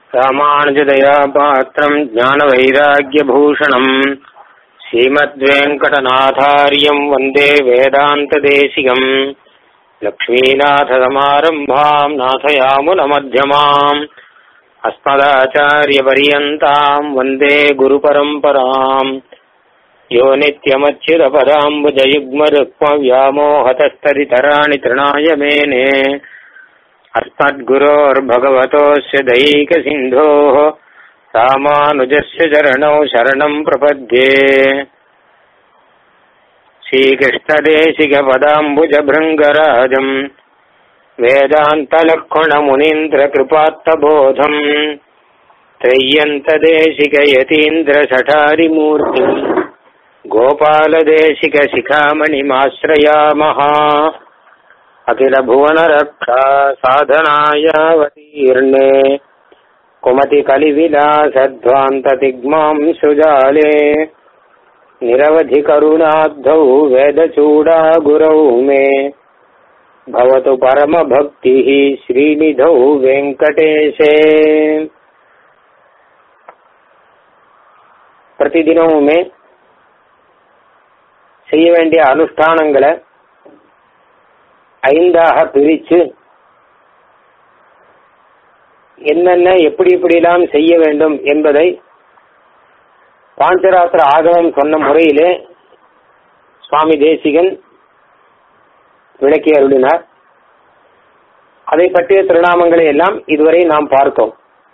ராமானுஜதயா பாத்திரம் ஞானவைராக்கியபூஷணம் ஸ்ரீமத்வேங்கடநாதாரியம் வந்தே வேதாந்ததேசிகம் லக்ஷ்மீநாதசமாரம்பாம் நாथयामुनमध्यमाम् अस्मदाचार्यपर्यन्ताम् वन्दे गुरुपरम्पराम् यो नित्यमच्युतपदाम्बुजयुग्मरुक्मव्यामोहतस्तरितराणि तृणाय मेने अस्मद्गुरोर्भगवतोऽस्य दैकसिन्धोः रामानुजस्य चरणौ शरणम् प्रपद्ये श्रीकृष्णदेशिकपदाम्बुजभृङ्गराजम् वेदान्तलक्ष्मणमुनीन्द्रकृपात्तबोधम् त्रय्यन्तदेशिकयतीन्द्रशठारिमूर्तिम् गोपालदेशिकशिखामणिमाश्रयामः अखिलभुवनरक्षा साधनायावतीर्णे कुमतिकलिविलासध्वान्ततिग्मां सुजाले निरवधिकरुणाब्धौ वेदचूडा गुरौ मे भवतु परमभक्तिः श्रीनिधौ வெங்கடேஷே பிரதிதினமுமே செய்ய வேண்டிய அனுஷ்டானங்களை ஐந்தாக பிரிச்சு என்னென்ன எப்படி எப்படியெல்லாம் செய்ய வேண்டும் என்பதை பாஞ்சராத்திர ஆகமம் சொன்ன முறையிலே சுவாமி தேசிகன் விளக்கி அருளினார் அதை பற்றிய திருநாமங்களை எல்லாம் இதுவரை நாம் பார்த்தோம்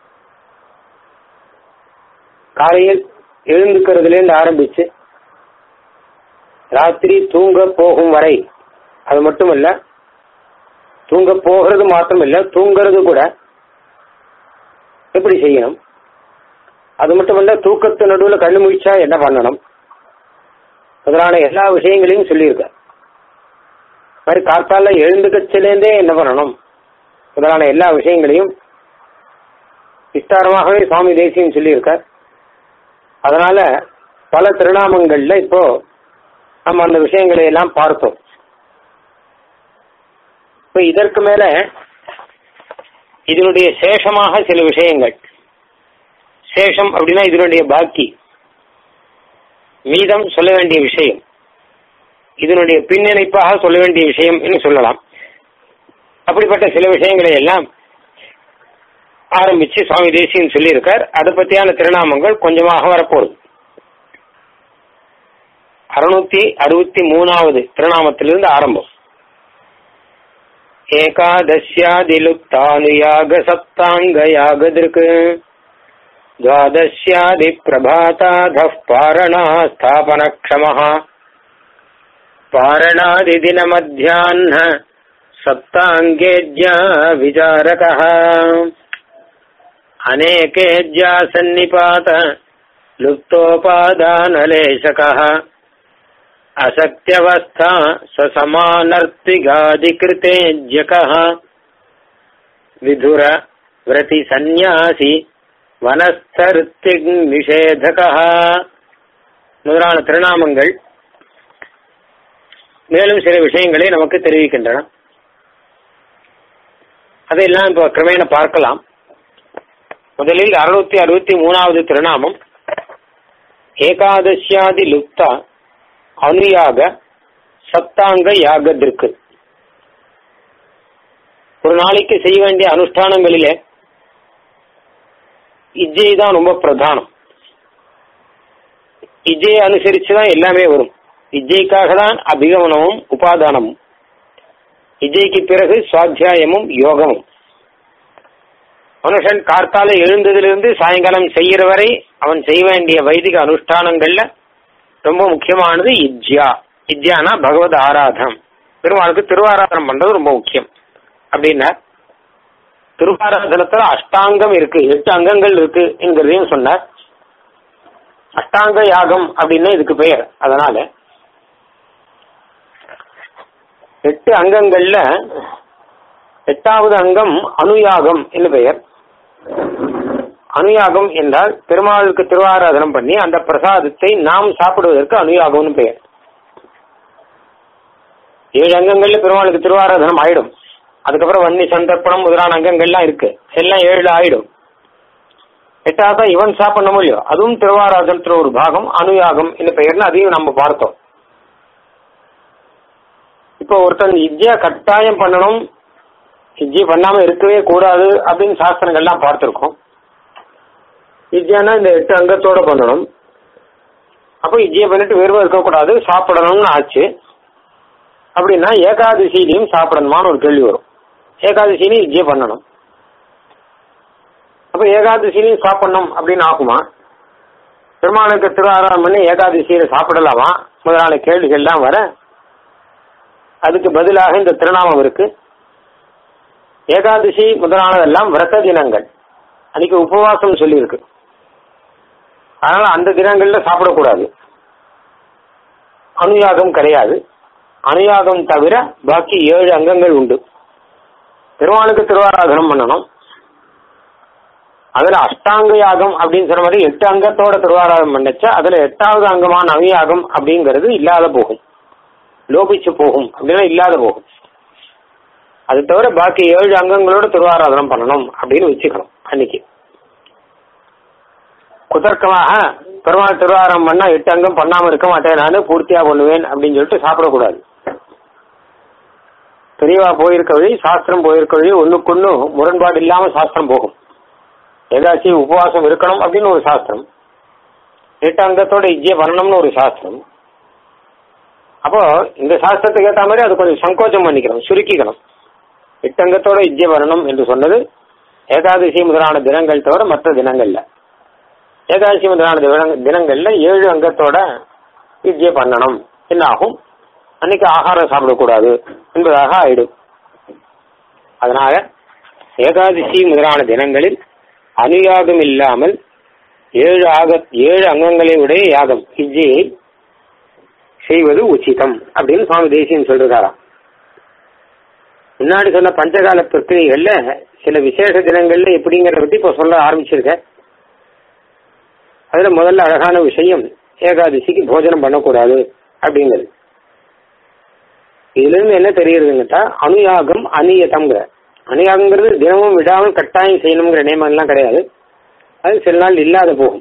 காலையில் எழுந்துக்கிறதுலேருந்து ஆரம்பிச்சு ராத்திரி தூங்க போகும் வரை அது மட்டும் இல்ல தூங்க போகிறது மாத்திரம் இல்ல தூங்கிறது கூட எப்படி செய்யணும் அது மட்டும் இல்ல தூக்கத்து நடுவில் கண்ணு முழிச்சா என்ன பண்ணணும் முதலான எல்லா விஷயங்களையும் சொல்லியிருக்க மாதிரி காத்தால எழுந்துக்கச்சிலேருந்தே என்ன பண்ணணும் முதலான எல்லா விஷயங்களையும் விஸ்தாரமாகவே சுவாமி தேசியம் சொல்லியிருக்கார் அதனால பல திருநாமங்கள்ல இப்போ நம்ம அந்த விஷயங்களை எல்லாம் பார்த்தோம் இப்ப இதற்கு மேல இதனுடைய சேஷமாக சில விஷயங்கள் சேஷம் அப்படின்னா இதனுடைய பாக்கி மீதம் சொல்ல வேண்டிய விஷயம் இதனுடைய பின்னிணைப்பாக சொல்ல வேண்டிய விஷயம் என்று சொல்லலாம் அப்படிப்பட்ட சில விஷயங்களை எல்லாம் ஆரம்பிச்சு சுவாமி தேசியன் சொல்லியிருக்கார் அதை பற்றியான திருநாமங்கள் கொஞ்சமாக வரப்போகுது அறுநூத்தி அறுபத்தி மூணாவது திருநாமத்திலிருந்து ஆரம்பம் ஏகாதசியாதிலுப்தானுயாக சப்தாங்க யாகதிருக்கு द्वादश्यादिप्रभाताधः पारणः स्थापनक्षमः पारणादिदिनमध्याह्न सप्ताङ्गेज्या विचारकः अनेकेज्या सन्निपात लुप्तोपादानलेशकः असक्त्यवस्था ससमानर्तिगादिकृतेज्यकः विधुर व्रतिसन्न्यासि வனஸ்தருத்திக் நிஷேதகா முதலான திருநாமங்கள் மேலும் சில விஷயங்களை நமக்கு தெரிவிக்கின்றன அதையெல்லாம் இப்போ கிரமேண பார்க்கலாம் முதலில் அறுநூத்தி அறுபத்தி மூணாவது திருநாமம் ஏகாதசியாதி லுப்தா அனுயாக சப்தாங்க யாகத்திற்கு ஒரு நாளைக்கு செய்ய வேண்டிய அனுஷ்டானங்களிலே இஜ்ஜை தான் ரொம்ப பிரதானம் இஜ்ஜையை அனுசரித்து தான் எல்லாமே வரும் இஜ்ஜைக்காக தான் அபிகமனமும் உபாதானமும் இஜ்ஜைக்கு பிறகு சுவாத்தியாயமும் யோகமும் மனுஷன் கார்த்தால எழுந்ததிலிருந்து சாயங்காலம் செய்கிற வரை அவன் செய்ய வேண்டிய வைதிக அனுஷ்டானங்கள்ல ரொம்ப முக்கியமானது இஜ்யா இஜ்யானா பகவத் ஆராதனம் பெருமாளுக்கு திருவாராதனம் பண்றது ரொம்ப முக்கியம் அப்படின்னா திருவாராதனத்துல அஷ்டாங்கம் இருக்கு எட்டு அங்கங்கள் இருக்கு என்கிறதையும் சொன்னார் அஷ்டாங்க யாகம் அப்படின்னு இதுக்கு பெயர் அதனால எட்டு அங்கங்கள்ல எட்டாவது அங்கம் அனுயாகம் என்று பெயர் அனுயாகம் என்றால் பெருமாளுக்கு திருவாராதனம் பண்ணி அந்த பிரசாதத்தை நாம் சாப்பிடுவதற்கு அனுயாகம்னு பெயர் ஏழு அங்கங்கள்ல பெருமாளுக்கு திருவாராதனம் ஆயிடும் அதுக்கப்புறம் வன்னி சந்தர்ப்பணம் முதலான அங்கங்கள்லாம் இருக்கு எல்லாம் ஏழு ஆயிடும் எட்டாவதா இவன் சாப்பிடணும் இல்லையோ அதுவும் திருவாராதனத்துல ஒரு பாகம் அனுயாகம் இந்த பெயர்னு அதையும் நம்ம பார்த்தோம் இப்போ ஒருத்தன் இஜ்ஜியா கட்டாயம் பண்ணணும் இஜ்ஜி பண்ணாம இருக்கவே கூடாது அப்படின்னு சாஸ்திரங்கள்லாம் பார்த்திருக்கோம் இஜ்ஜியானா இந்த எட்டு அங்கத்தோட பண்ணணும் அப்போ இஜ்ஜியை பண்ணிட்டு வெறும் இருக்கக்கூடாது சாப்பிடணும்னு ஆச்சு அப்படின்னா ஏகாதசியிலையும் சாப்பிடணுமான்னு ஒரு கேள்வி வரும் ஏகாதசியிலையும் இஜ்ஜியை பண்ணணும் அப்ப ஏகாதசியிலையும் சாப்பிடணும் அப்படின்னு ஆகுமா பெருமானுக்கு திருவாராம் பண்ணி ஏகாதசியில சாப்பிடலாமா முதலான கேள்விகள்லாம் வர அதுக்கு பதிலாக இந்த திருநாமம் இருக்கு ஏகாதசி முதலானதெல்லாம் விரத தினங்கள் அன்னைக்கு உபவாசம் சொல்லியிருக்கு அதனால அந்த தினங்கள்ல சாப்பிடக்கூடாது அனுயாகம் கிடையாது அனுயாகம் தவிர பாக்கி ஏழு அங்கங்கள் உண்டு திருவானுக்கு திருவாராதனம் பண்ணணும் அதுல அஷ்டாங்க யாகம் அப்படின்னு சொன்ன மாதிரி எட்டு அங்கத்தோட திருவாராதனம் பண்ணச்சா அதுல எட்டாவது அங்கமான அவியாகம் அப்படிங்கிறது இல்லாத போகும் லோபிச்சு போகும் அப்படின்னா இல்லாத போகும் அது தவிர பாக்கி ஏழு அங்கங்களோட திருவாராதனம் பண்ணணும் அப்படின்னு வச்சுக்கணும் அன்னைக்கு குதர்க்கமாக பெருமாள் திருவாரம் பண்ணா எட்டு அங்கம் பண்ணாம இருக்க மாட்டேன் நானு பூர்த்தியா பண்ணுவேன் அப்படின்னு சொல்லிட்டு சாப்பிடக்கூடாது பெரியவா போயிருக்க வழி சாஸ்திரம் போயிருக்க வழி ஒண்ணுக்கொன்னு முரண்பாடு இல்லாம சாஸ்திரம் போகும் ஏதாச்சும் உபவாசம் இருக்கணும் அப்படின்னு ஒரு சாஸ்திரம் எட்டு அங்கத்தோட இஜ்ஜிய பண்ணணும்னு ஒரு சாஸ்திரம் அப்போ இந்த சாஸ்திரத்துக்கு ஏற்ற மாதிரி அது கொஞ்சம் சங்கோச்சம் பண்ணிக்கணும் சுருக்கிக்கணும் எட்டு அங்கத்தோட இஜ்ஜிய வரணும் என்று சொன்னது ஏகாதசி முதலான தினங்கள் தவிர மற்ற தினங்கள்ல ஏகாதசி முதலான தின- தினங்கள்ல ஏழு அங்கத்தோட இஜ்ஜிய பண்ணணும் என்ன ஆகும் அன்னைக்கு ஆகாரம் சாப்பிடக்கூடாது என்பதாக ஆயிடும் அதனால ஏகாதசி முதலான தினங்களில் அனுயாகம் இல்லாமல் ஏழு ஆக ஏழு அங்கங்களை உடைய யாகம் இஜ்ஜியை செய்வது உச்சிதம் அப்படின்னு சுவாமி தேசியம் சொல்றாராம் முன்னாடி சொன்ன பஞ்சகால பிரக்கிரிகள்ல சில விசேஷ தினங்கள்ல எப்படிங்கிறத பத்தி இப்ப சொல்ல ஆரம்பிச்சிருக்க அதுல முதல்ல அழகான விஷயம் ஏகாதசிக்கு போஜனம் பண்ணக்கூடாது அப்படிங்கிறது இதுல இருந்து என்ன தெரியுதுங்கட்டா அனுயாகம் அநியதம்ங்கிற அனுயாகங்கிறது தினமும் விடாமல் கட்டாயம் செய்யணுங்கிற நியமம் எல்லாம் கிடையாது அது சில நாள் இல்லாத போகும்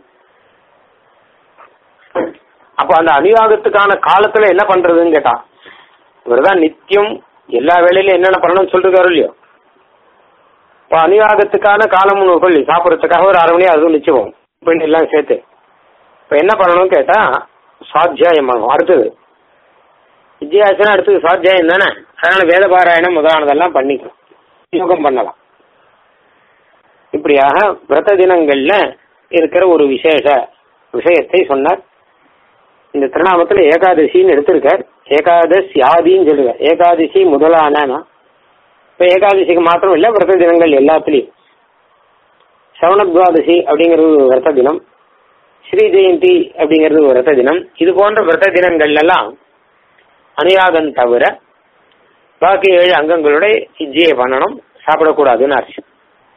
அப்ப அந்த அனுயாகத்துக்கான காலத்துல என்ன பண்றதுன்னு கேட்டா இவர்தான் நித்தியம் எல்லா வேலையிலும் என்னென்ன பண்ணணும்னு சொல்லிருக்காரு இல்லையோ இப்ப அனுயாகத்துக்கான காலம் ஒன்று சொல்லி சாப்பிட்றதுக்காக ஒரு அரை மணி அதுவும் நிச்சயம் பெண் எல்லாம் சேர்த்து இப்ப என்ன பண்ணணும்னு கேட்டா சுவாத்தியாயம் பண்ணணும் அடுத்தது வித்யாசனம் அடுத்தது சுவாத்தியாயம் தானே அதனால வேத பாராயணம் முதலானதெல்லாம் பண்ணிக்கலாம் யோகம் பண்ணலாம் இப்படியாக விரத தினங்கள்ல இருக்கிற ஒரு விசேஷ விஷயத்தை சொன்னார் இந்த திருநாமத்துல ஏகாதசின்னு எடுத்திருக்கார் ஏகாதசி யாதின்னு சொல்லுங்க ஏகாதசி முதலானா இப்ப ஏகாதசிக்கு மாத்திரம் இல்ல விரத தினங்கள் எல்லாத்துலயும் சவணத்வாதசி அப்படிங்கிறது ஒரு விரத தினம் ஸ்ரீ ஜெயந்தி அப்படிங்கிறது ஒரு விரத தினம் இது போன்ற விரத தினங்கள் எல்லாம் அனுயாகம் தவிர பாக்கி ஏழு அங்கங்களோட இஜ்ஜியை பண்ணணும் சாப்பிடக்கூடாதுன்னு அர்த்தம்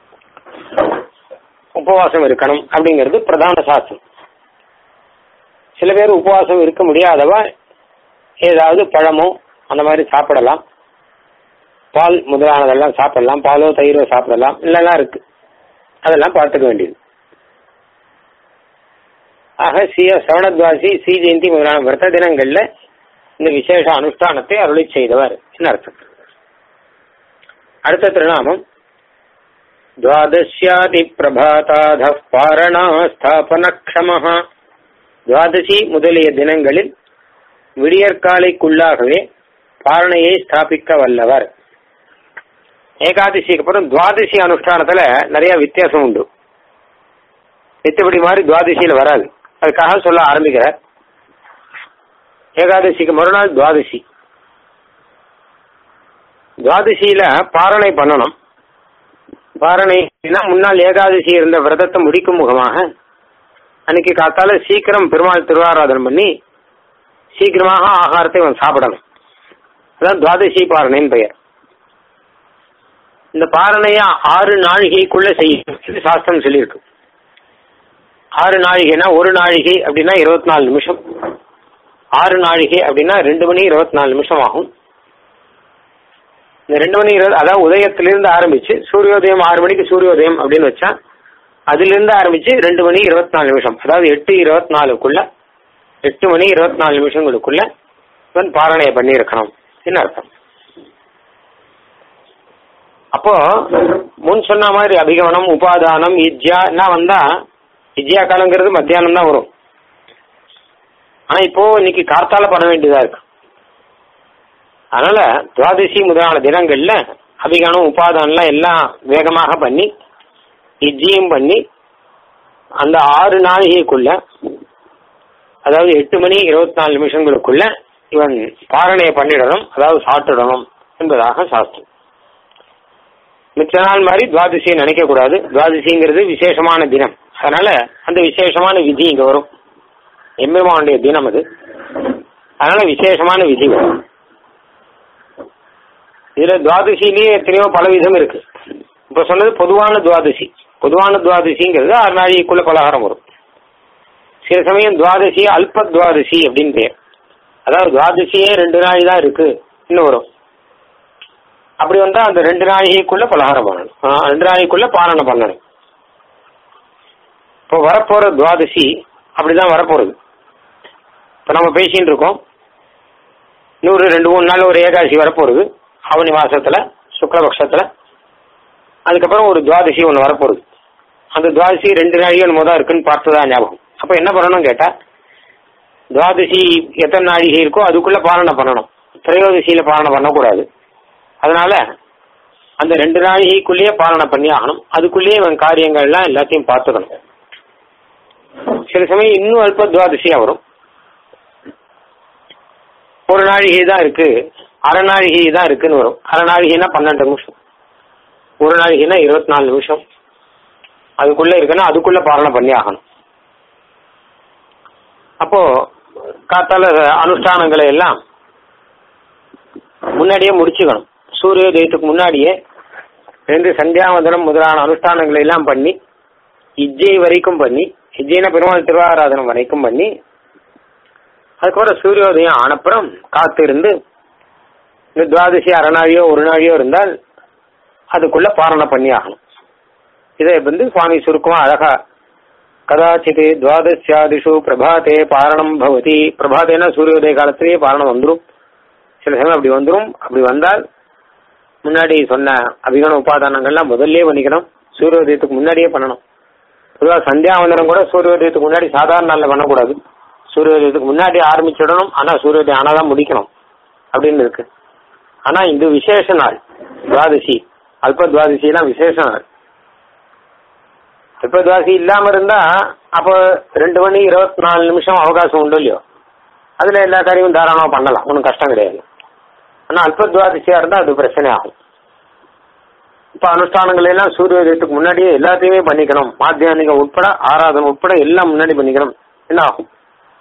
உபவாசம் இருக்கணும் அப்படிங்கிறது பிரதான சாஸ்திரம் சில பேர் உபவாசம் இருக்க முடியாதவா ஏதாவது பழமோ அந்த மாதிரி சாப்பிடலாம் பால் முதலானதெல்லாம் சாப்பிடலாம் பாலோ தயிரோ சாப்பிடலாம் இல்லைலாம் இருக்கு அதெல்லாம் பார்த்துக்க வேண்டியது ஆக சிய சவணத்வாசி ஸ்ரீ ஜெயந்தி முதலான விரத தினங்கள்ல இந்த விசேஷ அனுஷ்டானத்தை அருளி செய்தவர் என்ன அர்த்தம் அடுத்த திருநாமம் துவாதசியாதி பிரபாதாத பாரணா ஸ்தாபனக்ஷமஹ துவாதசி முதலிய தினங்களில் விடியற்காலைக்குள்ளாகவே பாரணையை ஸ்தாபிக்க வல்லவர் ஏகாதசிக்கு அப்புறம் துவாதசி அனுஷ்டானத்துல நிறைய வித்தியாசம் உண்டு மித்தபடி மாதிரி துவாதசியில வராது அதுக்காக சொல்ல ஆரம்பிக்கிறார் ஏகாதசிக்கு மறுநாள் துவாதசி துவாதசியில பாரணை பண்ணணும் பாரணைனா முன்னாள் ஏகாதசி இருந்த விரதத்தை முடிக்கும் முகமாக அன்னைக்கு காத்தால சீக்கிரம் பெருமாள் திருவாராதனம் பண்ணி சீக்கிரமாக ஆகாரத்தை அவன் சாப்பிடணும் அதான் துவாதசி பாரணைன்னு பெயர் இந்த பாரணைய ஆறு நாழிகைக்குள்ள செய்யணும் இது சாஸ்திரம் சொல்லியிருக்கு ஆறு நாழிகைனா ஒரு நாழிகை அப்படின்னா இருபத்தி நாலு நிமிஷம் ஆறு நாழிகை அப்படின்னா ரெண்டு மணி இருபத்தி நாலு நிமிஷம் ஆகும் இந்த ரெண்டு மணி இருபது அதாவது உதயத்திலிருந்து ஆரம்பிச்சு சூரியோதயம் ஆறு மணிக்கு சூரியோதயம் அப்படின்னு வச்சா அதிலிருந்து ஆரம்பிச்சு ரெண்டு மணி இருபத்தி நாலு நிமிஷம் அதாவது எட்டு இருபத்தி நாலுக்குள்ள எட்டு மணி இருபத்தி நாலு நிமிஷங்களுக்குள்ள இவன் பாரணையை பண்ணியிருக்கணும் என்ன அர்த்தம் அப்போ முன் சொன்ன மாதிரி அபிகமனம் உபாதானம் இஜ்யா எல்லாம் வந்தா இஜ்யா காலங்கிறது மத்தியானம் தான் வரும் ஆனா இப்போ இன்னைக்கு கார்த்தால பண்ண வேண்டியதா இருக்கு அதனால துவாதசி முதலான தினங்கள்ல அபிகமனம் உபாதானம்லாம் எல்லாம் வேகமாக பண்ணி இஜ்ஜியும் பண்ணி அந்த ஆறு நாழிகைக்குள்ள அதாவது எட்டு மணி இருபத்தி நாலு நிமிஷங்களுக்குள்ள இவன் பாரணையை பண்ணிடணும் அதாவது சாப்பிட்டுடணும் என்பதாக சாஸ்திரம் மிச்ச நாள் மாதிரி துவாதசியை நினைக்க கூடாது துவாதசிங்கிறது விசேஷமான தினம் அதனால அந்த விசேஷமான விதி இங்க வரும் எம்பெருமானுடைய தினம் அது அதனால விசேஷமான விதி வரும் இதுல துவாதசிலேயே எத்தனையோ பல விதம் இருக்கு இப்ப சொன்னது பொதுவான துவாதசி பொதுவான துவாதசிங்கிறது ஆறு நாளைக்குள்ள பலகாரம் வரும் சில சமயம் துவாதசி அல்ப துவாதசி அப்படின்னு பேர் அதாவது துவாதசியே ரெண்டு நாள் தான் இருக்கு இன்னும் வரும் அப்படி வந்தா அந்த ரெண்டு நாளைக்குள்ள பலகாரம் பண்ணணும் ஆ, ரெண்டு நாளைக்குள்ள பாரணம் பண்ணணும் இப்போ வரப்போற துவாதசி அப்படிதான் வரப்போறது இப்போ நம்ம பேசிட்டு இருக்கோம் இன்னொரு ரெண்டு மூணு நாள் ஒரு ஏகாதசி வரப்போறது ஆவணி மாசத்துல சுக்லபக்ஷத்துல அதுக்கப்புறம் ஒரு துவாதசி ஒன்று வரப்போகுது அந்த துவாதசி ரெண்டு நாளைக்கு என்னமோ தான் இருக்குன்னு பார்த்ததா ஞாபகம் அப்போ என்ன பண்ணணும் கேட்டா துவாதசி எத்தனை நாழிகை இருக்கோ அதுக்குள்ள பாரணை பண்ணணும் திரையோதசியில பாரணை பண்ணக்கூடாது அதனால அந்த ரெண்டு நாழிகைக்குள்ளேயே பாரணை பண்ணி ஆகணும் அதுக்குள்ளேயே இவன் காரியங்கள்லாம் எல்லாத்தையும் பார்த்துக்கணும் சில சமயம் இன்னும் அல்ப துவாதசியா வரும் ஒரு நாழிகை தான் இருக்கு அரை நாழிகை தான் இருக்குன்னு வரும் அரை நாழிகைனா பன்னெண்டு நிமிஷம் ஒரு நாளைக்குன்னா இருபத்தி நாலு நிமிஷம் அதுக்குள்ள இருக்குன்னா அதுக்குள்ள பாரணை பண்ணி ஆகணும் அப்போ காத்தால அனுஷ்டானங்களை எல்லாம் முன்னாடியே முடிச்சுக்கணும் சூரியோதயத்துக்கு முன்னாடியே ரெண்டு சந்தியாவதனம் முதலான அனுஷ்டானங்களை எல்லாம் பண்ணி இஜ்ஜை வரைக்கும் பண்ணி இஜ்ஜைனா பெருமாள் திருவாராதனம் வரைக்கும் பண்ணி அதுக்கப்புறம் சூரியோதயம் ஆனப்புறம் காத்திருந்து இந்த துவாதசி அரை நாழியோ ஒரு நாழியோ இருந்தால் அதுக்குள்ள பாரணை பண்ணி ஆகணும் இதை வந்து சுவாமி சுருக்கமா அழகா கதாச்சித் துவாதசியாதிஷு பிரபாத்தே பாரணம் பவதி பிரபாத்தேனா சூரியோதய காலத்திலேயே பாரணம் வந்துடும் சில சமயம் அப்படி வந்துடும் அப்படி வந்தால் முன்னாடி சொன்ன அபிகன உபாதானங்கள்லாம் முதல்லயே பண்ணிக்கணும் சூரியோதயத்துக்கு முன்னாடியே பண்ணணும் பொதுவாக சந்தியாவந்தனம் கூட சூரியோதயத்துக்கு முன்னாடி சாதாரண நாளில் பண்ணக்கூடாது சூரியோதயத்துக்கு முன்னாடி ஆரம்பிச்சிடணும் ஆனா சூரியோதயம் ஆனாதான் முடிக்கணும் அப்படின்னு இருக்கு ஆனா இது விசேஷ நாள் துவாதசி அல்ப துவாதசி எல்லாம் விசேஷ நாள் அல்ப துவாதசி இல்லாம இருந்தா அப்போ ரெண்டு மணி இருபத்தி நாலு நிமிஷம் அவகாசம் உண்டு இல்லையோ அதுல எல்லா காரியமும் தாராளமா பண்ணலாம் ஒன்றும் கஷ்டம் கிடையாது ஆனா அல்ப துவாதசியா இருந்தா அது பிரச்சனை ஆகும் இப்ப அனுஷ்டானங்கள் எல்லாம் சூரியோதயத்துக்கு முன்னாடியே எல்லாத்தையுமே பண்ணிக்கணும் மாத்தியானிகம் உட்பட ஆராதனை உட்பட எல்லாம் முன்னாடி பண்ணிக்கணும் என்ன ஆகும்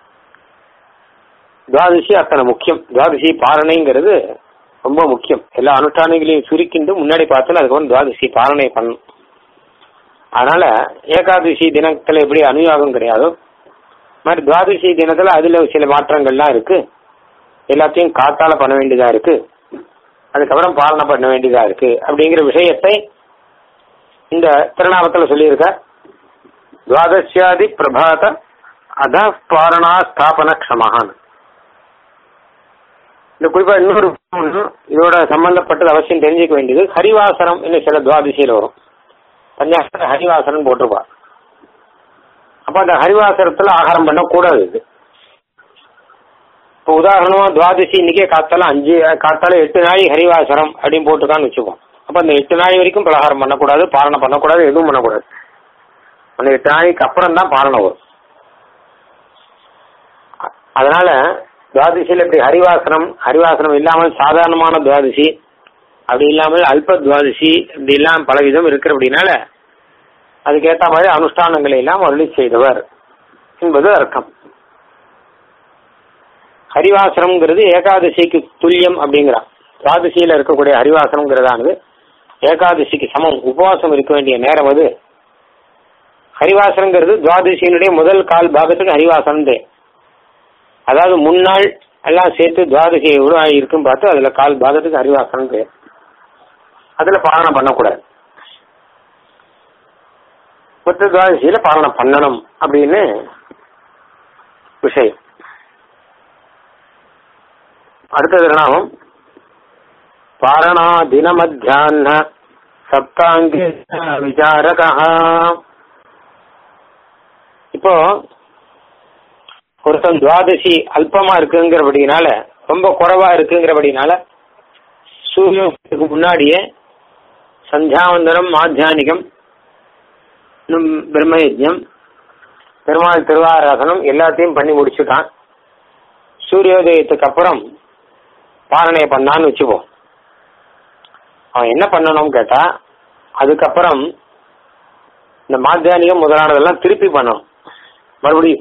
துவாதசி அத்தனை முக்கியம் துவாதசி பாரணைங்கிறது ரொம்ப முக்கியம் எல்லா அனுஷ்டானங்களையும் சுருக்கிண்டு முன்னாடி பார்த்தாலும் அதுக்கு துவாதசி பாரணை பண்ணணும் அதனால ஏகாதசி தினத்துல எப்படி அனுயாகம் கிடையாதோ மாதிரி துவாதசி தினத்துல அதுல சில மாற்றங்கள்லாம் இருக்கு எல்லாத்தையும் காத்தால பண்ண வேண்டியதா இருக்கு அதுக்கப்புறம் பாலனை பண்ண வேண்டியதா இருக்கு அப்படிங்கிற விஷயத்தை இந்த திருநாமத்துல சொல்லியிருக்க துவாதசியாதி பிரபாத அத பாரணா ஸ்தாபன க்ஷமஹான் இந்த குறிப்பா இன்னொரு ஒண்ணு, இதோட சம்பந்தப்பட்டது அவசியம் தெரிஞ்சுக்க வேண்டியது ஹரிவாசனம் இன்னும் சில துவாதசியில் வரும் பஞ்சாசத்துல ஹரிவாசனம் போட்டிருப்பா அப்ப அந்த ஹரிவாசனத்துல ஆகாரம் பண்ணக்கூடாது இது இப்போ உதாரணமா துவாதசி இன்னைக்கே காத்தால அஞ்சு காத்தால எட்டு நாள் ஹரிவாசனம் அப்படின்னு போட்டுக்கான்னு வச்சுக்கோம் அப்ப அந்த எட்டு நாள் வரைக்கும் பலகாரம் பண்ணக்கூடாது பாரணை பண்ணக்கூடாது எதுவும் பண்ணக்கூடாது அந்த எட்டு நாளைக்கு அப்புறம் தான் பாரணை வரும் அ- அதனால துவாதசியில் இப்படி ஹரிவாசனம் ஹரிவாசனம் இல்லாமல் சாதாரணமான துவாதசி அப்படி இல்லாமல் அல்ப துவாதசி இப்படி எல்லாம் பல விதம் இருக்கிற அப்படின்னால அதுக்கேற்ற மாதிரி அனுஷ்டானங்களை எல்லாம் அருளி செய்தவர் என்பது அர்த்தம் ஹரிவாசனம்ங்கிறது ஏகாதசிக்கு துல்லியம் அப்படிங்கிறான் துவாதசியில இருக்கக்கூடிய ஹரிவாசனம்ங்கிறதானது ஏகாதசிக்கு சமம் உபவாசம் இருக்க வேண்டிய நேரம் அது ஹரிவாசனங்கிறது துவாதசியினுடைய முதல் கால் பாகத்துக்கு ஹரிவாசனம் பேர். அதாவது முன்னாள் எல்லாம் சேர்த்து துவாதசி எவ்வளோ இருக்கும் பார்த்து அதுல கால் பாகத்துக்கு ஹரிவாசனம் பேர் அதுல பாரணம் பண்ணக்கூடாது மற்ற துவாதசியில பாரணம் பண்ணணும் அப்படின்னு விஷயம் அடுத்த திருநாமம் பாரணா தினமத்தியான சப்தாங்க விசாரகா இப்போ ஒருத்தன் துவாதசி அல்பமா இருக்குங்கிறபடினால ரொம்ப குறைவா இருக்குங்கிறபடினால சூரியனுக்கு முன்னாடியே சந்தியாவந்தனம் மாத்தியானிகம் இன்னும் பிரம்மயஜம் பெருமாள் திருவாராதனம் எல்லாத்தையும் பண்ணி முடிச்சுட்டான் சூரியோதயத்துக்கு அப்புறம் பாரணையை பண்ணான்னு வச்சுப்போம் அவன் என்ன பண்ணணும் கேட்டா அதுக்கப்புறம் இந்த மாத்தியானிகம் முதலானதெல்லாம் திருப்பி பண்ணணும் மறுபடியும்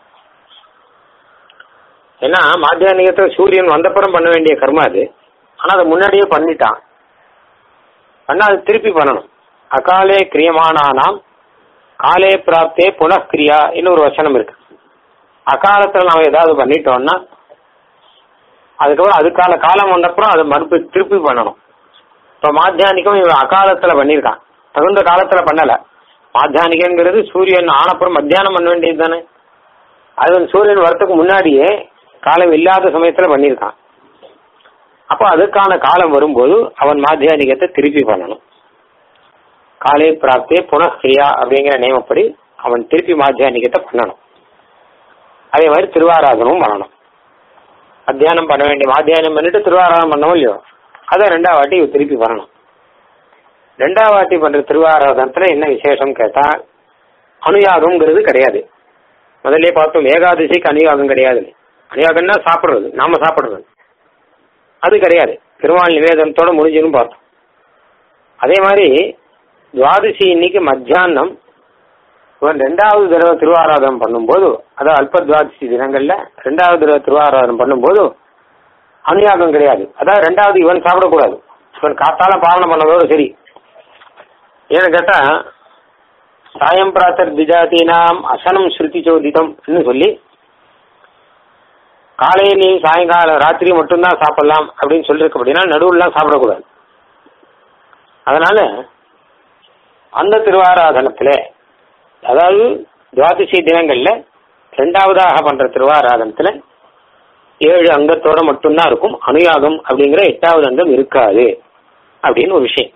ஏன்னா மாத்தியானிகத்துல சூரியன் வந்தப்புறம் பண்ண வேண்டிய கர்மா அது ஆனா அதை முன்னாடியே பண்ணிட்டான் பண்ணா அது திருப்பி பண்ணணும் அகாலே கிரியமானானாம் காலே பிராப்தே புனഃகிரியா ஒரு வசனம் இருக்கு அகாலத்துல நாம ஏதாவது பண்ணிட்டோம்னா அதுக்கப்புறம் அதுக்கான காலம் வந்தப்புறம் அதை மறுப்பு திருப்பி பண்ணணும் இப்ப மாத்தியானிக்கம் இவன் அகாலத்துல பண்ணியிருக்கான் தகுந்த காலத்துல பண்ணல மாத்தியானிகங்கிறது சூரியன் ஆனப்புறம் மத்தியானம் பண்ண வேண்டியது தானே அது வந்து சூரியன் வரத்துக்கு முன்னாடியே காலம் இல்லாத சமயத்துல பண்ணியிருக்கான் அப்போ அதுக்கான காலம் வரும்போது அவன் மாத்தியானிகத்தை திருப்பி பண்ணணும் காலை பிராப்தே புனഃகிரியா அப்படிங்கிற நியமப்படி அவன் திருப்பி மாத்தியானிகத்தை பண்ணணும் அதே மாதிரி திருவாராதனமும் பண்ணணும் மத்தியானம் பண்ண வேண்டிய மாத்தியானம் பண்ணிட்டு திருவாராதனம் பண்ணவும் இல்லையோ அதை ரெண்டாவது வாட்டி இவன் திருப்பி பண்ணணும் ரெண்டாவது வாட்டி பண்ற திருவாராதனத்துல என்ன விசேஷம் கேட்டா அனுயாகம்ங்கிறது கிடையாது முதல்ல பார்த்தோம் ஏகாதசிக்கு அனுயாகம் கிடையாது அனுயாகம்னா சாப்பிடுறது நாம சாப்பிடுறது அது கிடையாது திருவாள் நிவேதனத்தோட முடிஞ்சுன்னு பார்த்தோம் அதே மாதிரி துவாதசி இன்னைக்கு மத்தியானம் இவன் ரெண்டாவது தடவை திருவாராதனம் பண்ணும்போது அதாவது அல்ப துவாதசி தினங்கள்ல ரெண்டாவது தடவை திருவாராதனம் பண்ணும்போது அனுயாகம் கிடையாது அதாவது ரெண்டாவது இவன் சாப்பிடக்கூடாது இவன் காத்தால பாலனை பண்ணதோடு சரி ஏன்னு கேட்டா சாயம் பிராத்தர் திஜாதீனாம் அசனம் ஸ்ருதி சோதிதம்னு சொல்லி காலையிலையும் சாயங்காலம் ராத்திரி மட்டும்தான் சாப்பிடலாம் அப்படின்னு சொல்லியிருக்கு அப்படின்னா நடுவுலாம் சாப்பிடக்கூடாது அதனால அந்த திருவாராதனத்துல அதாவது துவாதசி தினங்கள்ல ரெண்டாவதாக பண்ற திருவாராதனத்துல ஏழு அங்கத்தோட மட்டும்தான் இருக்கும் அனுயாகம் அப்படிங்கிற எட்டாவது அங்கம் இருக்காது அப்படின்னு ஒரு விஷயம்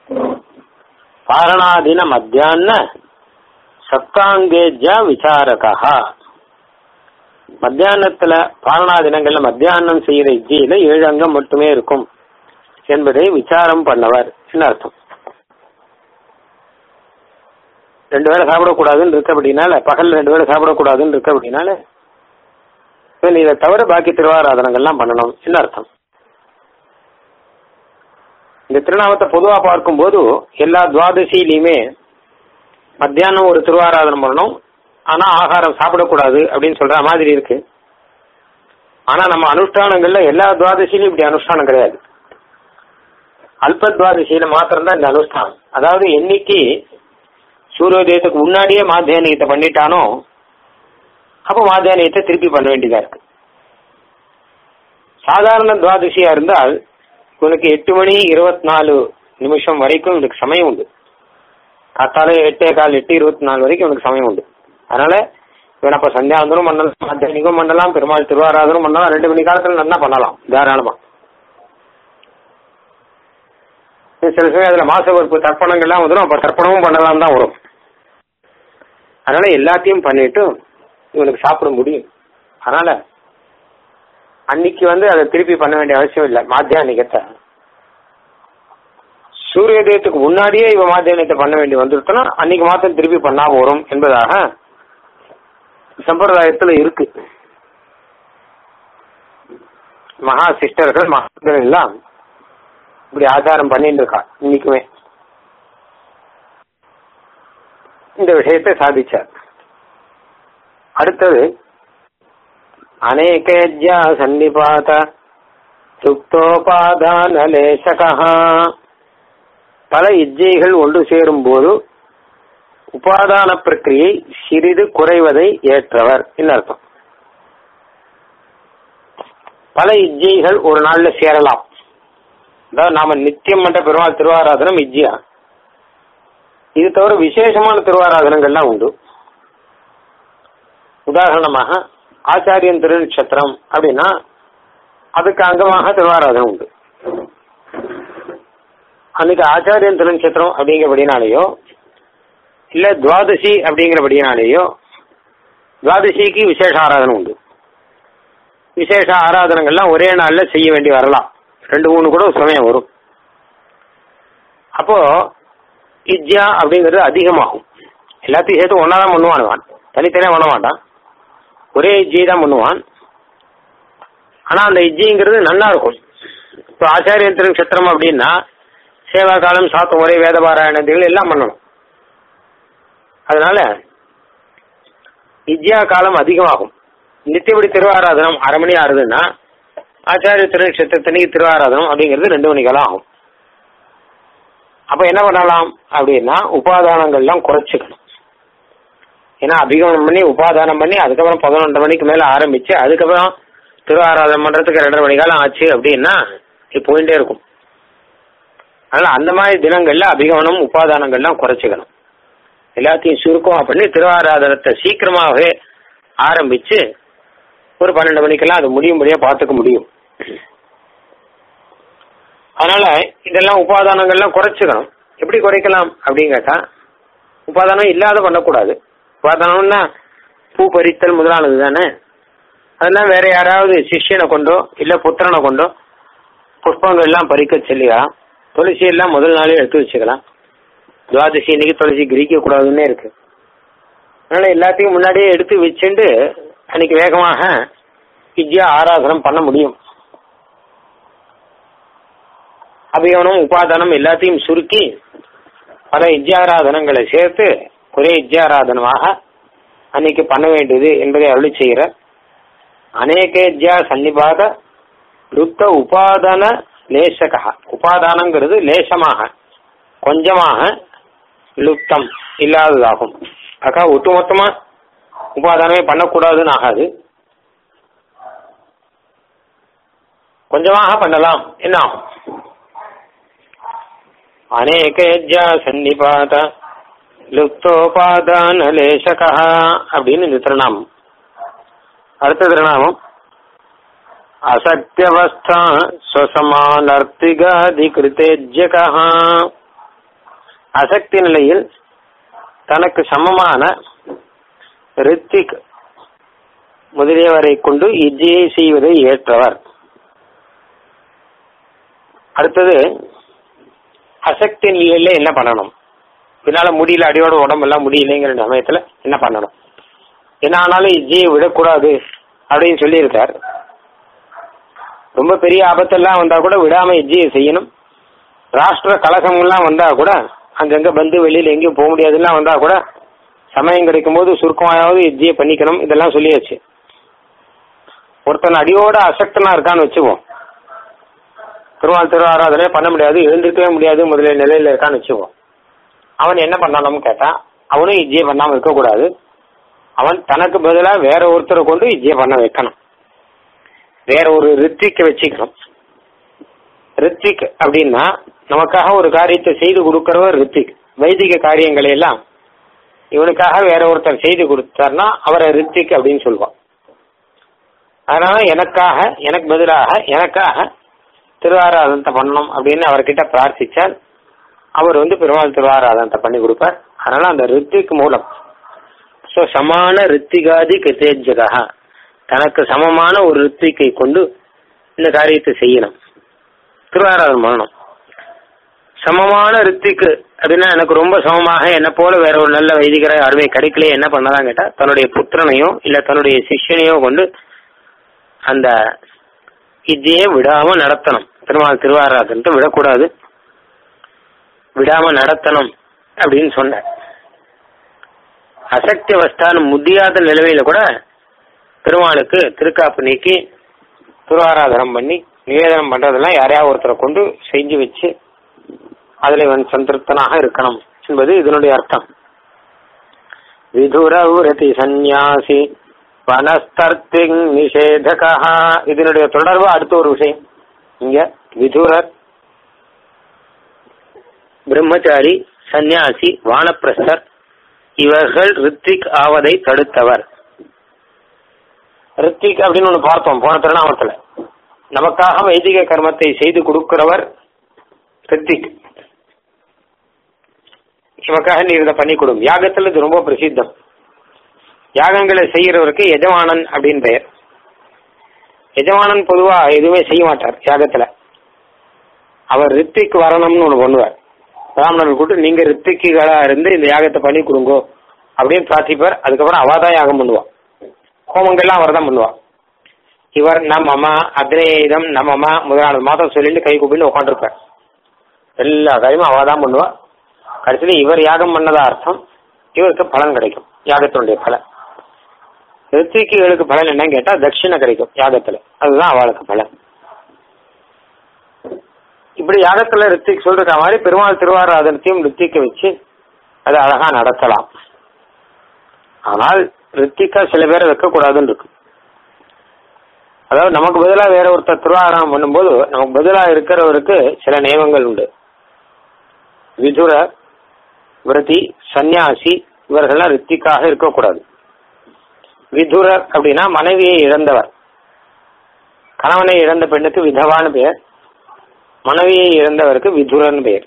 பாரணாதின மத்தியான சப்தாங்கேஜ விசாரகா மத்தியானத்துல பாரணா தினங்கள்ல மத்தியானம் செய்யற இஜ்ஜியில ஏழு அங்கம் மட்டுமே இருக்கும் என்பதை விசாரம் பண்ணவர் அர்த்தம் ரெண்டு வேளை சாப்பிடக்கூடாதுன்னு இருக்க அப்படின்னால பகல் ரெண்டு வேளை சாப்பிடக்கூடாதுன்னு இருக்க அப்படின்னால இதை தவிர பாக்கி திருவாராதனங்கள்லாம் பண்ணணும் என்ன அர்த்தம் இந்த திருநாமத்தை பொதுவா பார்க்கும்போது எல்லா துவாதசியிலையுமே மத்தியானம் ஒரு திருவாராதனம் பண்ணணும் ஆனா ஆகாரம் சாப்பிடக்கூடாது அப்படின்னு சொல்ற மாதிரி இருக்கு ஆனா நம்ம அனுஷ்டானங்கள்ல எல்லா துவாதசியிலும் இப்படி அனுஷ்டானம் கிடையாது அல்ப துவாதசியில மாத்திரம்தான் இந்த அனுஷ்டானம் அதாவது என்னைக்கு சூரியோதயத்துக்கு முன்னாடியே மாத்தியானியத்தை பண்ணிட்டானோ அப்போ மாத்தியானியத்தை திருப்பி பண்ண வேண்டியதா இருக்கு சாதாரண துவாதசியா இருந்தால் உனக்கு எட்டு மணி இருபத்தி நாலு நிமிஷம் வரைக்கும் உனக்கு சமயம் உண்டு காத்தால எட்டே கால் எட்டு இருபத்தி நாலு வரைக்கும் உனக்கு சமயம் உண்டு அதனால இவன் அப்ப சந்தியாவந்தனும் பண்ணலாம் மாத்தியானிக்கும் பண்ணலாம் பெருமாள் திருவாராதனும் பண்ணலாம் ரெண்டு மணி காலத்துல நல்லா பண்ணலாம் தாராளமா சில சமயம் அதுல மாச பொறுப்பு தர்ப்பணங்கள்லாம் வந்துடும் அப்ப தர்ப்பணமும் பண்ணலாம் தான் வரும் அதனால எல்லாத்தையும் பண்ணிட்டு இவனுக்கு சாப்பிட முடியும் அதனால அன்னைக்கு வந்து அதை திருப்பி பண்ண வேண்டிய அவசியம் இல்லை மாத்தியானிகத்தை சூரியோதயத்துக்கு முன்னாடியே இவன் மாத்தியானியத்தை பண்ண வேண்டி வந்துருத்தனா அன்னைக்கு மாத்திரம் திருப்பி பண்ணாம வரும் என்பதாக சம்பிரதாயத்துல இருக்கு மகா சிஸ்டர்கள் மகான்கள் எல்லாம் இப்படி ஆச்சாரம் பண்ணிட்டு இருக்கா இன்னைக்குமே இந்த விஷயத்தை சாதிச்சார் அடுத்தது அநேகேஜ்யா சன்னிபாத சுக்தோபாதான லேசகா பல இஜ்ஜைகள் ஒன்று சேரும் போது உபாதான பிரக்கிரியை சிறிது குறைவதை ஏற்றவர் அர்த்தம் பல இஜ்ஜைகள் ஒரு நாள்ல சேரலாம் அதாவது நாம நித்தியம் பண்ற பெருமாள் திருவாராதனம் இஜ்ஜியா இது தவிர விசேஷமான திருவாராதனங்கள்லாம் உண்டு உதாரணமாக ஆச்சாரியன் திருநட்சத்திரம் அப்படின்னா அதுக்கு அங்கமாக திருவாராதனம் உண்டு அன்னைக்கு ஆச்சாரியன் திருநட்சத்திரம் அப்படிங்கிறபடினாலேயோ இல்ல துவாதசி அப்படிங்கிறபடினாலேயோ துவாதசிக்கு விசேஷ ஆராதனை உண்டு விசேஷ ஆராதனங்கள்லாம் ஒரே நாள்ல செய்ய வேண்டி வரலாம் ரெண்டு மூணு கூட சமயம் வரும் அப்போ இஜ்யா அப்படிங்கிறது அதிகமாகும் எல்லாத்தையும் சேர்த்து ஒன்னா தான் பண்ணுவான் தனித்தனியா பண்ண மாட்டான் ஒரே இஜ்ஜியை தான் பண்ணுவான் ஆனா அந்த இஜ்ஜிங்கிறது நல்லா இருக்கும் இப்போ ஆச்சாரியன் திருநட்சத்திரம் அப்படின்னா சேவா காலம் சாத்து முறை வேத பாராயணங்கள் எல்லாம் பண்ணணும் அதனால இஜ்யா காலம் அதிகமாகும் நித்தியபடி திருவாராதனம் அரை மணி ஆறுதுன்னா ஆச்சாரிய திருநட்சத்திரத்தனைக்கு திருவாராதனம் அப்படிங்கிறது ரெண்டு மணி காலம் ஆகும் அப்ப என்ன பண்ணலாம் அப்படின்னா உபாதானங்கள்லாம் குறைச்சிக்கணும் ஏன்னா அபிகமனம் பண்ணி உபாதானம் பண்ணி அதுக்கப்புறம் பதினொன்றரை மணிக்கு மேல ஆரம்பிச்சு அதுக்கப்புறம் திருவாராதனம் பண்றதுக்கு ரெண்டரை மணி காலம் ஆச்சு அப்படின்னா இது போயிட்டே இருக்கும் அதனால அந்த மாதிரி தினங்கள்ல அபிகமனம் உபாதானங்கள்லாம் குறைச்சிக்கணும் எல்லாத்தையும் சுருக்கமா பண்ணி திருவாராதனத்தை சீக்கிரமாகவே ஆரம்பிச்சு ஒரு பன்னெண்டு மணிக்கெல்லாம் அது முடியும்படியா பார்த்துக்க முடியும் அதனால இதெல்லாம் உபாதானங்கள்லாம் குறைச்சிக்கணும் எப்படி குறைக்கலாம் அப்படின்னு கேட்டா உபாதானம் இல்லாத பண்ணக்கூடாது உபாதானம்னா பூ பறித்தல் முதலானது தானே அதெல்லாம் வேற யாராவது சிஷ்யனை கொண்டோ இல்ல புத்திரனை கொண்டோ புஷ்பங்கள் எல்லாம் பறிக்க சொல்லிக்கலாம் துளசி எல்லாம் முதல் நாளே எடுத்து வச்சுக்கலாம் துவாதசி இன்னைக்கு துளசி கிரிக்க கூடாதுன்னே இருக்கு அதனால எல்லாத்தையும் முன்னாடியே எடுத்து வச்சுட்டு அன்னைக்கு வேகமாக வித்யா ஆராதனம் பண்ண முடியும் அபியவனம் உபாதானம் எல்லாத்தையும் சுருக்கி பல இஜ்யாராதனங்களை சேர்த்து ஒரே இஜ்யாராதனமாக அன்னைக்கு பண்ண வேண்டியது என்பதை அருளி செய்கிற அநேகேஜ்யா சன்னிபாத லுத்த உபாதான லேசகா உபாதானங்கிறது லேசமாக கொஞ்சமாக லுப்தம் இல்லாததாகும் அக்கா ஒட்டுமொத்தமா உபாதானமே பண்ணக்கூடாதுன்னு ஆகாது கொஞ்சமாக பண்ணலாம் என்ன ஆகும் அநேகேஜ்யா சன்னிபாத லுப்தோபாதான லேசகா அப்படின்னு இந்த திருநாமம் அடுத்த திருநாமம் அசத்தியவஸ்தா ஸ்வசமானர்த்திகாதிகிருத்தேஜ்யகா அசக்தி நிலையில் தனக்கு சமமான ரித்திக் முதலியவரை கொண்டு இஜ்ஜையை செய்வதை ஏற்றவர் அடுத்தது அசக்தி நிலையில என்ன பண்ணணும் இதனால முடியல அடியோட உடம்பெல்லாம் முடியலைங்கிற சமயத்துல என்ன பண்ணணும் என்ன ஆனாலும் இஜ்ஜையை விடக்கூடாது அப்படின்னு சொல்லியிருக்கார் ரொம்ப பெரிய ஆபத்தெல்லாம் வந்தா கூட விடாம இஜ்ஜையை செய்யணும் ராஷ்டிர கலகங்கள்லாம் வந்தா கூட அங்கங்க பந்து வெளியில எங்கேயும் போக முடியாதுலாம் வந்தா கூட சமயம் கிடைக்கும் போது சுருக்கமாயாவது இஜ்ஜியை பண்ணிக்கணும் இதெல்லாம் சொல்லியாச்சு ஒருத்தன் அடியோட அசக்தனா இருக்கான்னு வச்சுப்போம் திருவாள் திருவாராதனை பண்ண முடியாது எழுந்திருக்கவே முடியாது முதலிய நிலையில இருக்கான்னு வச்சுப்போம் அவன் என்ன பண்ணணும்னு கேட்டா அவனும் இஜ்ஜியை பண்ணாம இருக்கக்கூடாது அவன் தனக்கு பதிலா வேற ஒருத்தரை கொண்டு இஜ்ஜியை பண்ண வைக்கணும் வேற ஒரு ரித்திக்க வச்சுக்கணும் ரித்திக் அப்படின்னா நமக்காக ஒரு காரியத்தை செய்து கொடுக்கிறவர் ரித்திக் வைதிக காரியங்களை எல்லாம் இவனுக்காக வேற ஒருத்தர் செய்து கொடுத்தார்னா அவரை ரித்திக் அப்படின்னு சொல்லுவான் அதனால எனக்காக எனக்கு பதிலாக எனக்காக திருவாராதனத்தை பண்ணணும் அப்படின்னு அவர்கிட்ட பிரார்த்திச்சால் அவர் வந்து பெருமாள் திருவாராதனத்தை பண்ணி கொடுப்பார் அதனால அந்த ரித்திக் மூலம் ஸோ சமான ரித்திகாதி கிருத்தேஜகா தனக்கு சமமான ஒரு ரித்திக்கை கொண்டு இந்த காரியத்தை செய்யணும் திருவாராதனம் பண்ணணும் சமமான ரித்திக்கு அப்படின்னா எனக்கு ரொம்ப சமமாக என்ன போல வேற ஒரு நல்ல வைதிகர யாருமே கிடைக்கலையே என்ன பண்ணலாம் கேட்டா தன்னுடைய புத்திரனையோ இல்ல தன்னுடைய சிஷ்யனையோ கொண்டு அந்த இதையே விடாம நடத்தணும் திருமால் திருவாராதனத்தை விடக்கூடாது விடாம நடத்தணும் அப்படின்னு சொன்ன அசக்தி அவஸ்தான முடியாத நிலைமையில கூட பெருமாளுக்கு திருக்காப்பு நீக்கி திருவாராதனம் பண்ணி நிவேதனம் பண்றதெல்லாம் யாரையாவது ஒருத்தரை கொண்டு செஞ்சு வச்சு அதுல இவன் சந்திருப்தனாக இருக்கணும் என்பது இதனுடைய அர்த்தம் விதுரவுரதி சந்நியாசி வனஸ்தர்த்திங் நிஷேதகா இதனுடைய தொடர்பு அடுத்த ஒரு விஷயம் இங்க விதுரர் பிரம்மச்சாரி சந்நியாசி வானப்பிரஸ்தர் இவர்கள் ரித்விக் ஆவதை தடுத்தவர் ரித்விக் அப்படின்னு ஒன்று பார்த்தோம் போன திருநாமத்தில் நமக்காக வைதிக கர்மத்தை செய்து கொடுக்கிறவர் ரித்விக் நமக்காக நீ இதை பண்ணி கொடும் யாகத்தில் இது ரொம்ப பிரசித்தம் யாகங்களை செய்யறவருக்கு எஜமானன் அப்படின்னு பெயர் எஜமானன் பொதுவா எதுவுமே செய்ய மாட்டார் யாகத்துல அவர் ரித்திக் வரணும்னு ஒன்று பண்ணுவார் பிராமணர்கள் கூட்டு நீங்க ரித்திக்குகளா இருந்து இந்த யாகத்தை பண்ணி கொடுங்கோ அப்படின்னு பிரார்த்திப்பார் அதுக்கப்புறம் அவ தான் யாகம் பண்ணுவான் ஹோமங்கள்லாம் அவர் தான் பண்ணுவா இவர் நம் அம்மா அக்னேதம் நம்ம அம்மா முதலான மாதம் சொல்லிட்டு கை கூப்பின்னு உட்காந்துருப்பார் எல்லா காரியமும் அவ தான் பண்ணுவா கடைசியில் இவர் யாகம் பண்ணதா அர்த்தம் இவருக்கு பலன் கிடைக்கும் யாகத்தினுடைய பலன் ரித்திக்குகளுக்கு பலன் என்னன்னு கேட்டா தட்சிணை கிடைக்கும் யாகத்துல அதுதான் அவளுக்கு பலன் இப்படி யாகத்துல ரித்திக் சொல்ற மாதிரி பெருமாள் திருவாராதனத்தையும் ரித்திக்க வச்சு அதை அழகா நடத்தலாம் ஆனால் ரித்திக்கா சில பேரை வைக்கக்கூடாதுன்னு இருக்கு அதாவது நமக்கு பதிலாக வேற ஒருத்தர் திருவாரணம் பண்ணும்போது நமக்கு பதிலாக இருக்கிறவருக்கு சில நியமங்கள் உண்டு விதுர விரதி சந்நியாசி இவர்கள்லாம் ரித்திக்காக இருக்கக்கூடாது விதுரர் அப்படின்னா மனைவியை இழந்தவர் கணவனை இழந்த பெண்ணுக்கு விதவான்னு பெயர் மனைவியை இழந்தவருக்கு விதுரன் பெயர்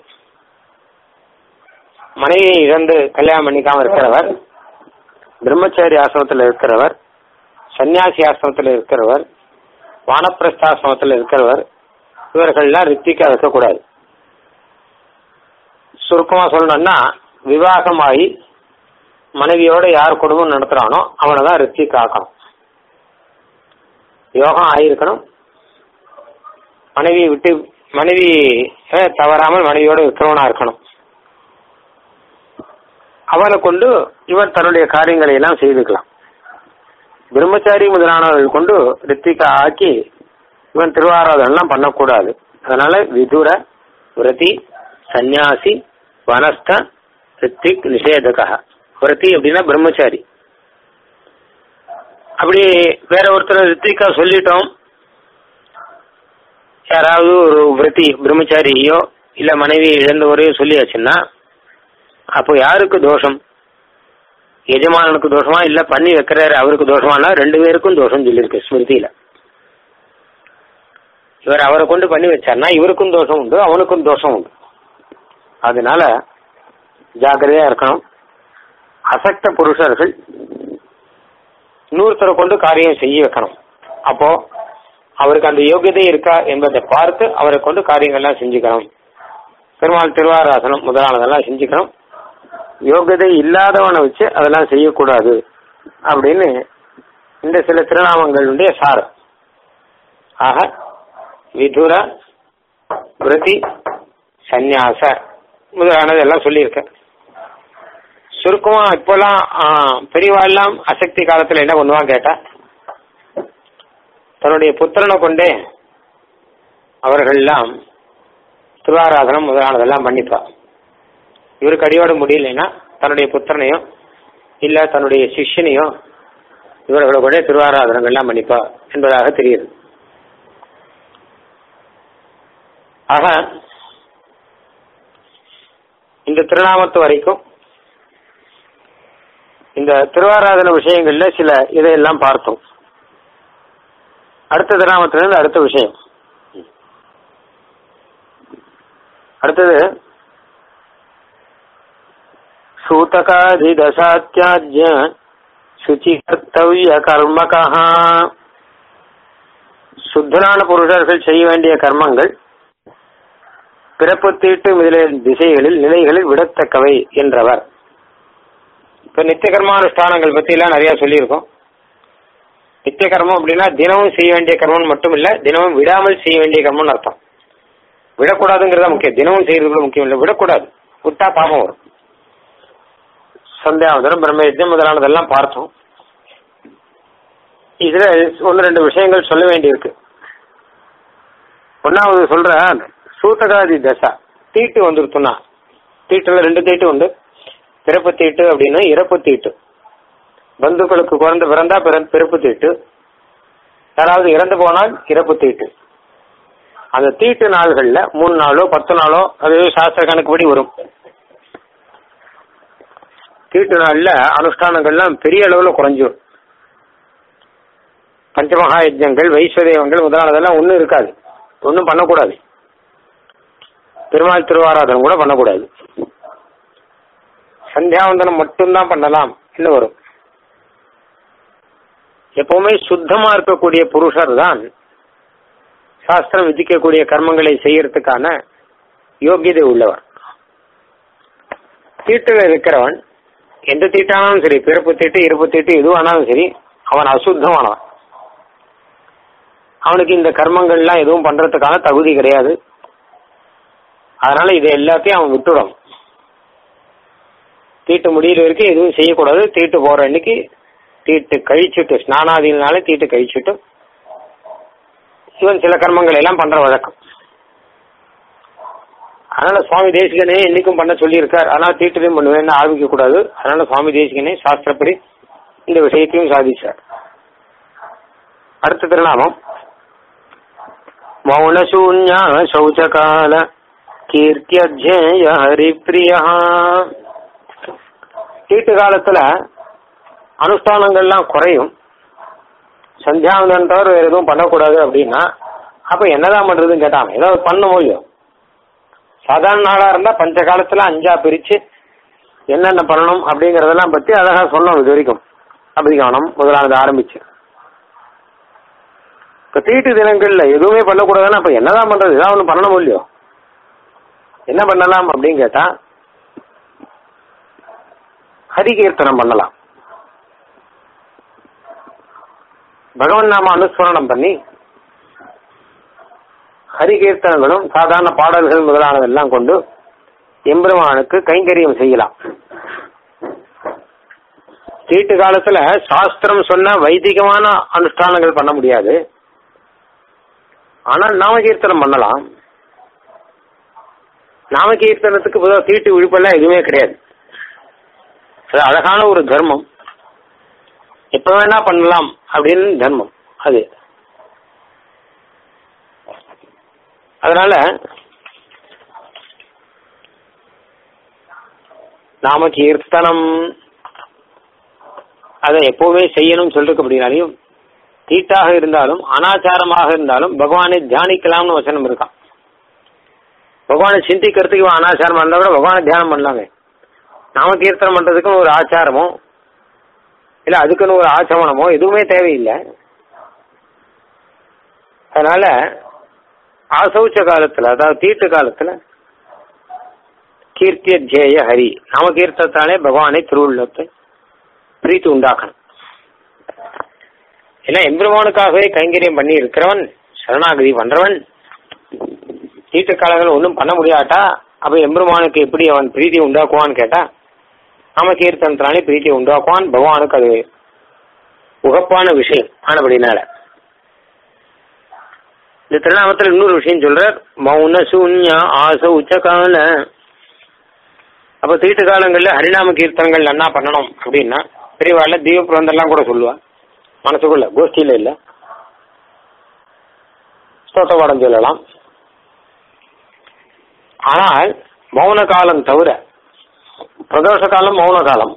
மனைவியை இழந்து கல்யாணம் பண்ணிக்காம இருக்கிறவர் பிரம்மச்சாரி ஆசிரமத்தில் இருக்கிறவர் சன்னியாசி ஆசிரமத்தில் இருக்கிறவர் வானப்பிரஸ்தாசிரமத்தில் இருக்கிறவர் இவர்கள்லாம் ரித்திக்கா இருக்கக்கூடாது சுருக்கமா சொல்லணும்னா விவாகமாகி மனைவியோட யார் குடும்பம் நடத்துறானோ அவனை தான் ரித்திக் ஆக்கணும் யோகம் ஆயிருக்கணும் மனைவியை விட்டு மனைவி தவறாமல் மனைவியோட இருக்கிறவனா இருக்கணும் அவனை கொண்டு இவன் தன்னுடைய காரியங்களை எல்லாம் செய்துக்கலாம் பிரம்மச்சாரி முதலானவர்கள் கொண்டு ரித்திகா ஆக்கி இவன் திருவாராதனம் பண்ணக்கூடாது அதனால விதுர விரதி சந்நியாசி வனஸ்த ரித்திக் நிஷேதகா விரதி அப்படின்னா பிரம்மச்சாரி அப்படி வேற ஒருத்தர் ரித்திகா சொல்லிட்டோம் யாராவது ஒரு விரதி பிரம்மச்சாரியோ இல்ல மனைவி இழந்தவரையோ சொல்லியாச்சுன்னா அப்போ யாருக்கு தோஷம் எஜமானனுக்கு தோஷமா இல்ல பண்ணி வைக்கிறாரு அவருக்கு தோஷமானா ரெண்டு பேருக்கும் தோஷம் சொல்லியிருக்கு ஸ்மிருதியில இவர் அவரை கொண்டு பண்ணி வச்சார்னா இவருக்கும் தோஷம் உண்டு அவனுக்கும் தோஷம் உண்டு அதனால ஜாக்கிரதையா இருக்கணும் அசக்த புருஷர்கள் இன்னொருத்தரை கொண்டு காரியம் செய்ய வைக்கணும் அப்போ அவருக்கு அந்த யோகியதை இருக்கா என்பதை பார்த்து அவரை கொண்டு காரியங்கள்லாம் செஞ்சுக்கணும் பெருமாள் திருவாராசனம் முதலானதெல்லாம் செஞ்சுக்கணும் யோகியதை இல்லாதவனை வச்சு அதெல்லாம் செய்யக்கூடாது அப்படின்னு இந்த சில திருநாமங்களுடைய சாரம் ஆக விதுர விரதி சந்நியாச முதலானது எல்லாம் சொல்லியிருக்கேன் சுருக்கமா இப்பெல்லாம் பெரியவாள்லாம் அசக்தி காலத்துல என்ன பண்ணுவான் கேட்டா தன்னுடைய புத்திரனை கொண்டே அவர்கள்லாம் திருவாராதனம் முதலானதெல்லாம் பண்ணிப்பா இவருக்கு அடியோட முடியலைன்னா தன்னுடைய புத்திரனையோ இல்ல தன்னுடைய சிஷ்யனையோ இவர்களை கூட திருவாராதனங்கள்லாம் பண்ணிப்பா என்பதாக தெரியுது ஆக இந்த திருநாமத்து வரைக்கும் இந்த திருவாராதன விஷயங்கள்ல சில இதையெல்லாம் பார்த்தோம் அடுத்த திருநாமத்திலிருந்து அடுத்த விஷயம் அடுத்தது சூதகாதிதசாத்தியாஜ்ய சுச்சி கர்த்தவிய கர்மகா சுத்தனான புருஷர்கள் செய்ய வேண்டிய கர்மங்கள் பிறப்பு தீட்டு முதலிய திசைகளில் நிலைகளில் விடத்தக்கவை என்றவர் இப்ப நித்திய கர்மானுஷ்டானங்கள் பத்தி எல்லாம் நிறைய சொல்லியிருக்கோம் நித்திய கர்மம் அப்படின்னா தினமும் செய்ய வேண்டிய கர்மம் மட்டும் இல்ல தினமும் விடாமல் செய்ய வேண்டிய கர்மம்னு அர்த்தம் விடக்கூடாதுங்கிறதா முக்கியம் தினமும் செய்யறது கூட முக்கியம் இல்லை விடக்கூடாது விட்டா பாபம் வரும் சந்தியாவதனம் பிரம்மயஜம் முதலானதெல்லாம் பார்த்தோம் இதுல ஒன்று ரெண்டு விஷயங்கள் சொல்ல வேண்டியிருக்கு ஒன்னாவது சொல்ற சூத்தகாதி தசா தீட்டு வந்துருத்துனா தீட்டுல ரெண்டு தீட்டு உண்டு பிறப்பு தீட்டு அப்படின்னா இறப்பு தீட்டு பந்துக்களுக்கு குழந்தை பிறந்தா பிறப்பு தீட்டு யாராவது இறந்து போனால் இறப்பு தீட்டு அந்த தீட்டு நாள்கள்ல மூணு நாளோ பத்து நாளோ அது சாஸ்திர கணக்குப்படி வரும் தீட்டு நாள்ல அனுஷ்டானங்கள்லாம் பெரிய அளவுல குறைஞ்சிடும் பஞ்சமகா யஜ்ஞங்கள் வைஸ்வதேவங்கள் முதலானதெல்லாம் ஒன்றும் இருக்காது ஒன்றும் பண்ணக்கூடாது பெருமாள் திருவாராதனம் கூட பண்ணக்கூடாது சந்தியாவந்தனம் மட்டும்தான் பண்ணலாம் என்ன வரும் எப்பவுமே சுத்தமா இருக்கக்கூடிய புருஷர் தான் சாஸ்திரம் விதிக்கக்கூடிய கர்மங்களை செய்யறதுக்கான யோகியதை உள்ளவர் தீட்டுல இருக்கிறவன் எந்த தீட்டானாலும் சரி பிறப்பு தீட்டு இறப்பு தீட்டு எதுவானாலும் சரி அவன் அசுத்தமானவன் அவனுக்கு இந்த கர்மங்கள்லாம் எதுவும் பண்றதுக்கான தகுதி கிடையாது அதனால இது எல்லாத்தையும் அவன் விட்டுடும் தீட்டு முடியிற வரைக்கும் எதுவும் செய்யக்கூடாது தீட்டு போற அன்னைக்கு தீட்டு கழிச்சுட்டு ஸ்நானாதினாலே தீட்டு கழிச்சுட்டு இவன் சில கர்மங்கள் எல்லாம் பண்ற வழக்கம் அதனால சுவாமி தேசிகனே என்னைக்கும் பண்ண சொல்லியிருக்கார் ஆனால் தீட்டுலையும் பண்ணுவேன்னு ஆரம்பிக்க கூடாது அதனால சுவாமி தேசிகனே சாஸ்திரப்படி இந்த விஷயத்தையும் சாதிச்சார் அடுத்த திருநாமம் மௌனசூன்யா சௌச்சகால கீர்த்தியஜேய ஹரிப்பிரியா தீட்டு காலத்துல அனுஷ்டானங்கள்லாம் குறையும் சந்தியாவந்தன் தவிர வேற எதுவும் பண்ணக்கூடாது அப்படின்னா அப்ப என்னதான் பண்றதுன்னு கேட்டாங்க ஏதாவது பண்ண முடியும் சாதாரண நாளா இருந்தா பஞ்ச காலத்துல அஞ்சா பிரிச்சு என்னென்ன பண்ணணும் அப்படிங்கறதெல்லாம் பத்தி அழகா சொன்னோம் இது வரைக்கும் அபிகவனம் முதலானது ஆரம்பிச்சு இப்ப தீட்டு தினங்கள்ல எதுவுமே பண்ணக்கூடாதுன்னா அப்ப என்னதான் பண்றது ஏதாவது ஒண்ணு பண்ணணும் இல்லையோ என்ன பண்ணலாம் அப்படின்னு கேட்டா ஹரிகீர்த்தனம் பண்ணலாம் பகவன் நாம அனுஸ்மரணம் பண்ணி ஹரிகீர்த்தனங்களும் சாதாரண பாடல்கள் முதலானதெல்லாம் கொண்டு எம்பெருமானுக்கு கைங்கரியம் செய்யலாம் தீட்டு காலத்துல சாஸ்திரம் சொன்ன வைதிகமான அனுஷ்டானங்கள் பண்ண முடியாது ஆனால் நாமகீர்த்தனம் பண்ணலாம் நாமகீர்த்தனத்துக்கு பொதுவாக தீட்டு விழுப்பெல்லாம் எதுவுமே கிடையாது அது அழகான ஒரு தர்மம் எப்ப வேணா பண்ணலாம் அப்படின்னு தர்மம் அது அதனால நாம கீர்த்தனம் அதை எப்பவுமே செய்யணும்னு சொல்லிருக்கு அப்படின்னாலையும் தீட்டாக இருந்தாலும் அனாச்சாரமாக இருந்தாலும் பகவானை தியானிக்கலாம்னு வசனம் இருக்கான் பகவானை சிந்திக்கிறதுக்கு இவன் அனாச்சாரமா இருந்தா கூட பகவானை தியானம் பண்ணலாமே நாம கீர்த்தனம் பண்றதுக்குன்னு ஒரு ஆச்சாரமோ இல்ல அதுக்குன்னு ஒரு ஆச்சமனமோ எதுவுமே தேவையில்லை அதனால ஆசௌச்ச காலத்துல அதாவது தீட்டு காலத்துல கீர்த்திய ஜேய ஹரி நாம கீர்த்தத்தாலே பகவானை திருவுள்ளத்தை பிரீத்தி உண்டாக்கணும் ஏன்னா எம்பெருமானுக்காகவே கைங்கரியம் பண்ணி இருக்கிறவன் சரணாகதி பண்றவன் தீட்டு காலங்கள் ஒன்றும் பண்ண முடியாட்டா அப்ப எம்பெருமானுக்கு எப்படி அவன் பிரீத்தி உண்டாக்குவான்னு கேட்டா நாம கீர்த்தனத்தினாலே பிரீத்தி உண்டாக்குவான் பகவானுக்கு அது உகப்பான விஷயம் ஆனபடினால இந்த திருநாமத்தில் இன்னொரு விஷயம் சொல்றார் மௌன சூன்ய ஆச உச்சகால அப்ப தீட்டு காலங்கள்ல ஹரிநாம கீர்த்தனங்கள் என்ன பண்ணணும் அப்படின்னா பெரியவாள்ல தீப பிரபந்தெல்லாம் கூட சொல்லுவா மனசுக்குள்ள கோஷ்டியில இல்ல ஸ்தோத்த பாடம் சொல்லலாம் ஆனால் மௌன காலம் தவிர பிரதோஷ காலம் மௌன காலம்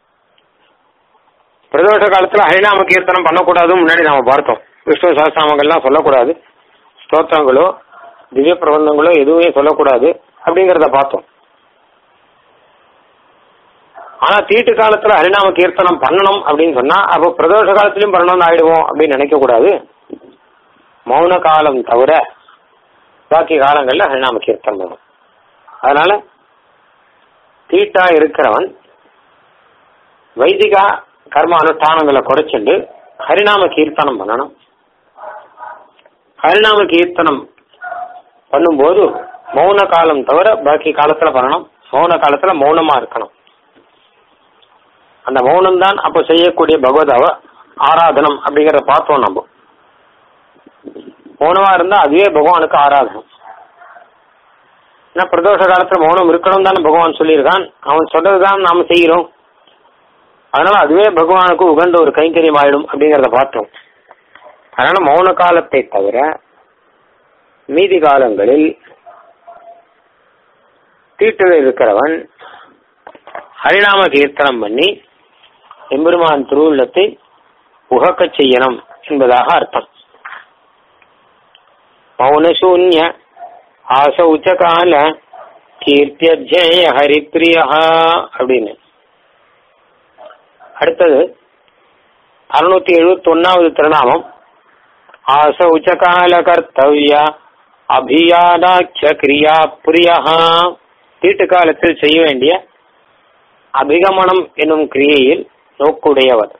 பிரதோஷ காலத்துல ஹரிநாம கீர்த்தனம் பண்ணக்கூடாதுன்னு முன்னாடி நாம பார்த்தோம் விஷ்ணு சகசிரநாமங்கள்லாம் சொல்லக்கூடாது ஸ்தோத்திரங்களோ திவ்ய பிரபந்தங்களோ எதுவுமே சொல்லக்கூடாது அப்படிங்கறத பார்த்தோம் ஆனா தீட்டு காலத்துல ஹரிநாம கீர்த்தனம் பண்ணணும் அப்படின்னு சொன்னா அப்போ பிரதோஷ காலத்திலயும் பண்ணணும்னு ஆயிடுவோம் அப்படின்னு நினைக்க கூடாது மௌன காலம் தவிர பாக்கி காலங்கள்ல ஹரிநாம கீர்த்தனம் பண்ணணும் அதனால தீட்டா இருக்கிறவன் வைதிகா கர்ம அனுஷ்டானங்களை குறைச்சிண்டு ஹரிநாம கீர்த்தனம் பண்ணணும் ஹரிநாம கீர்த்தனம் பண்ணும்போது மௌன காலம் தவிர பாக்கி காலத்துல பண்ணணும் மௌன காலத்துல மௌனமா இருக்கணும் அந்த மௌனம் தான் அப்ப செய்யக்கூடிய பகவத் அவ ஆராதனம் அப்படிங்கறத பார்த்தோம் நம்ம மௌனமா இருந்தா அதுவே பகவானுக்கு ஆராதனம் ஏன்னா பிரதோஷ காலத்துல மௌனம் இருக்கணும் தானே பகவான் சொல்லியிருக்கான் அவன் சொல்றதுதான் நாம செய்கிறோம் அதனால அதுவே பகவானுக்கு உகந்த ஒரு கைங்கரியம் ஆயிடும் அப்படிங்கறத பார்த்தோம் அதனால மௌன காலத்தை தவிர மீதி காலங்களில் தீட்டில் இருக்கிறவன் ஹரிநாம கீர்த்தனம் பண்ணி எம்பெருமான் திருவுள்ளத்தை உகக்கச் செய்யணும் என்பதாக அர்த்தம் மௌனசூன்ய ஆசௌச்ச கால கீர்த்தியஜேய ஹரிப்பிரியா அப்படின்னு அடுத்தது அறுநூத்தி எழுபத்தி ஒன்னாவது திருநாமம் ஆசௌச்ச கால கர்த்தவ்ய அபியாதாக்கிய கிரியா பிரியா தீட்டு காலத்தில் செய்ய வேண்டிய அபிகமனம் என்னும் கிரியையில் நோக்குடையவர்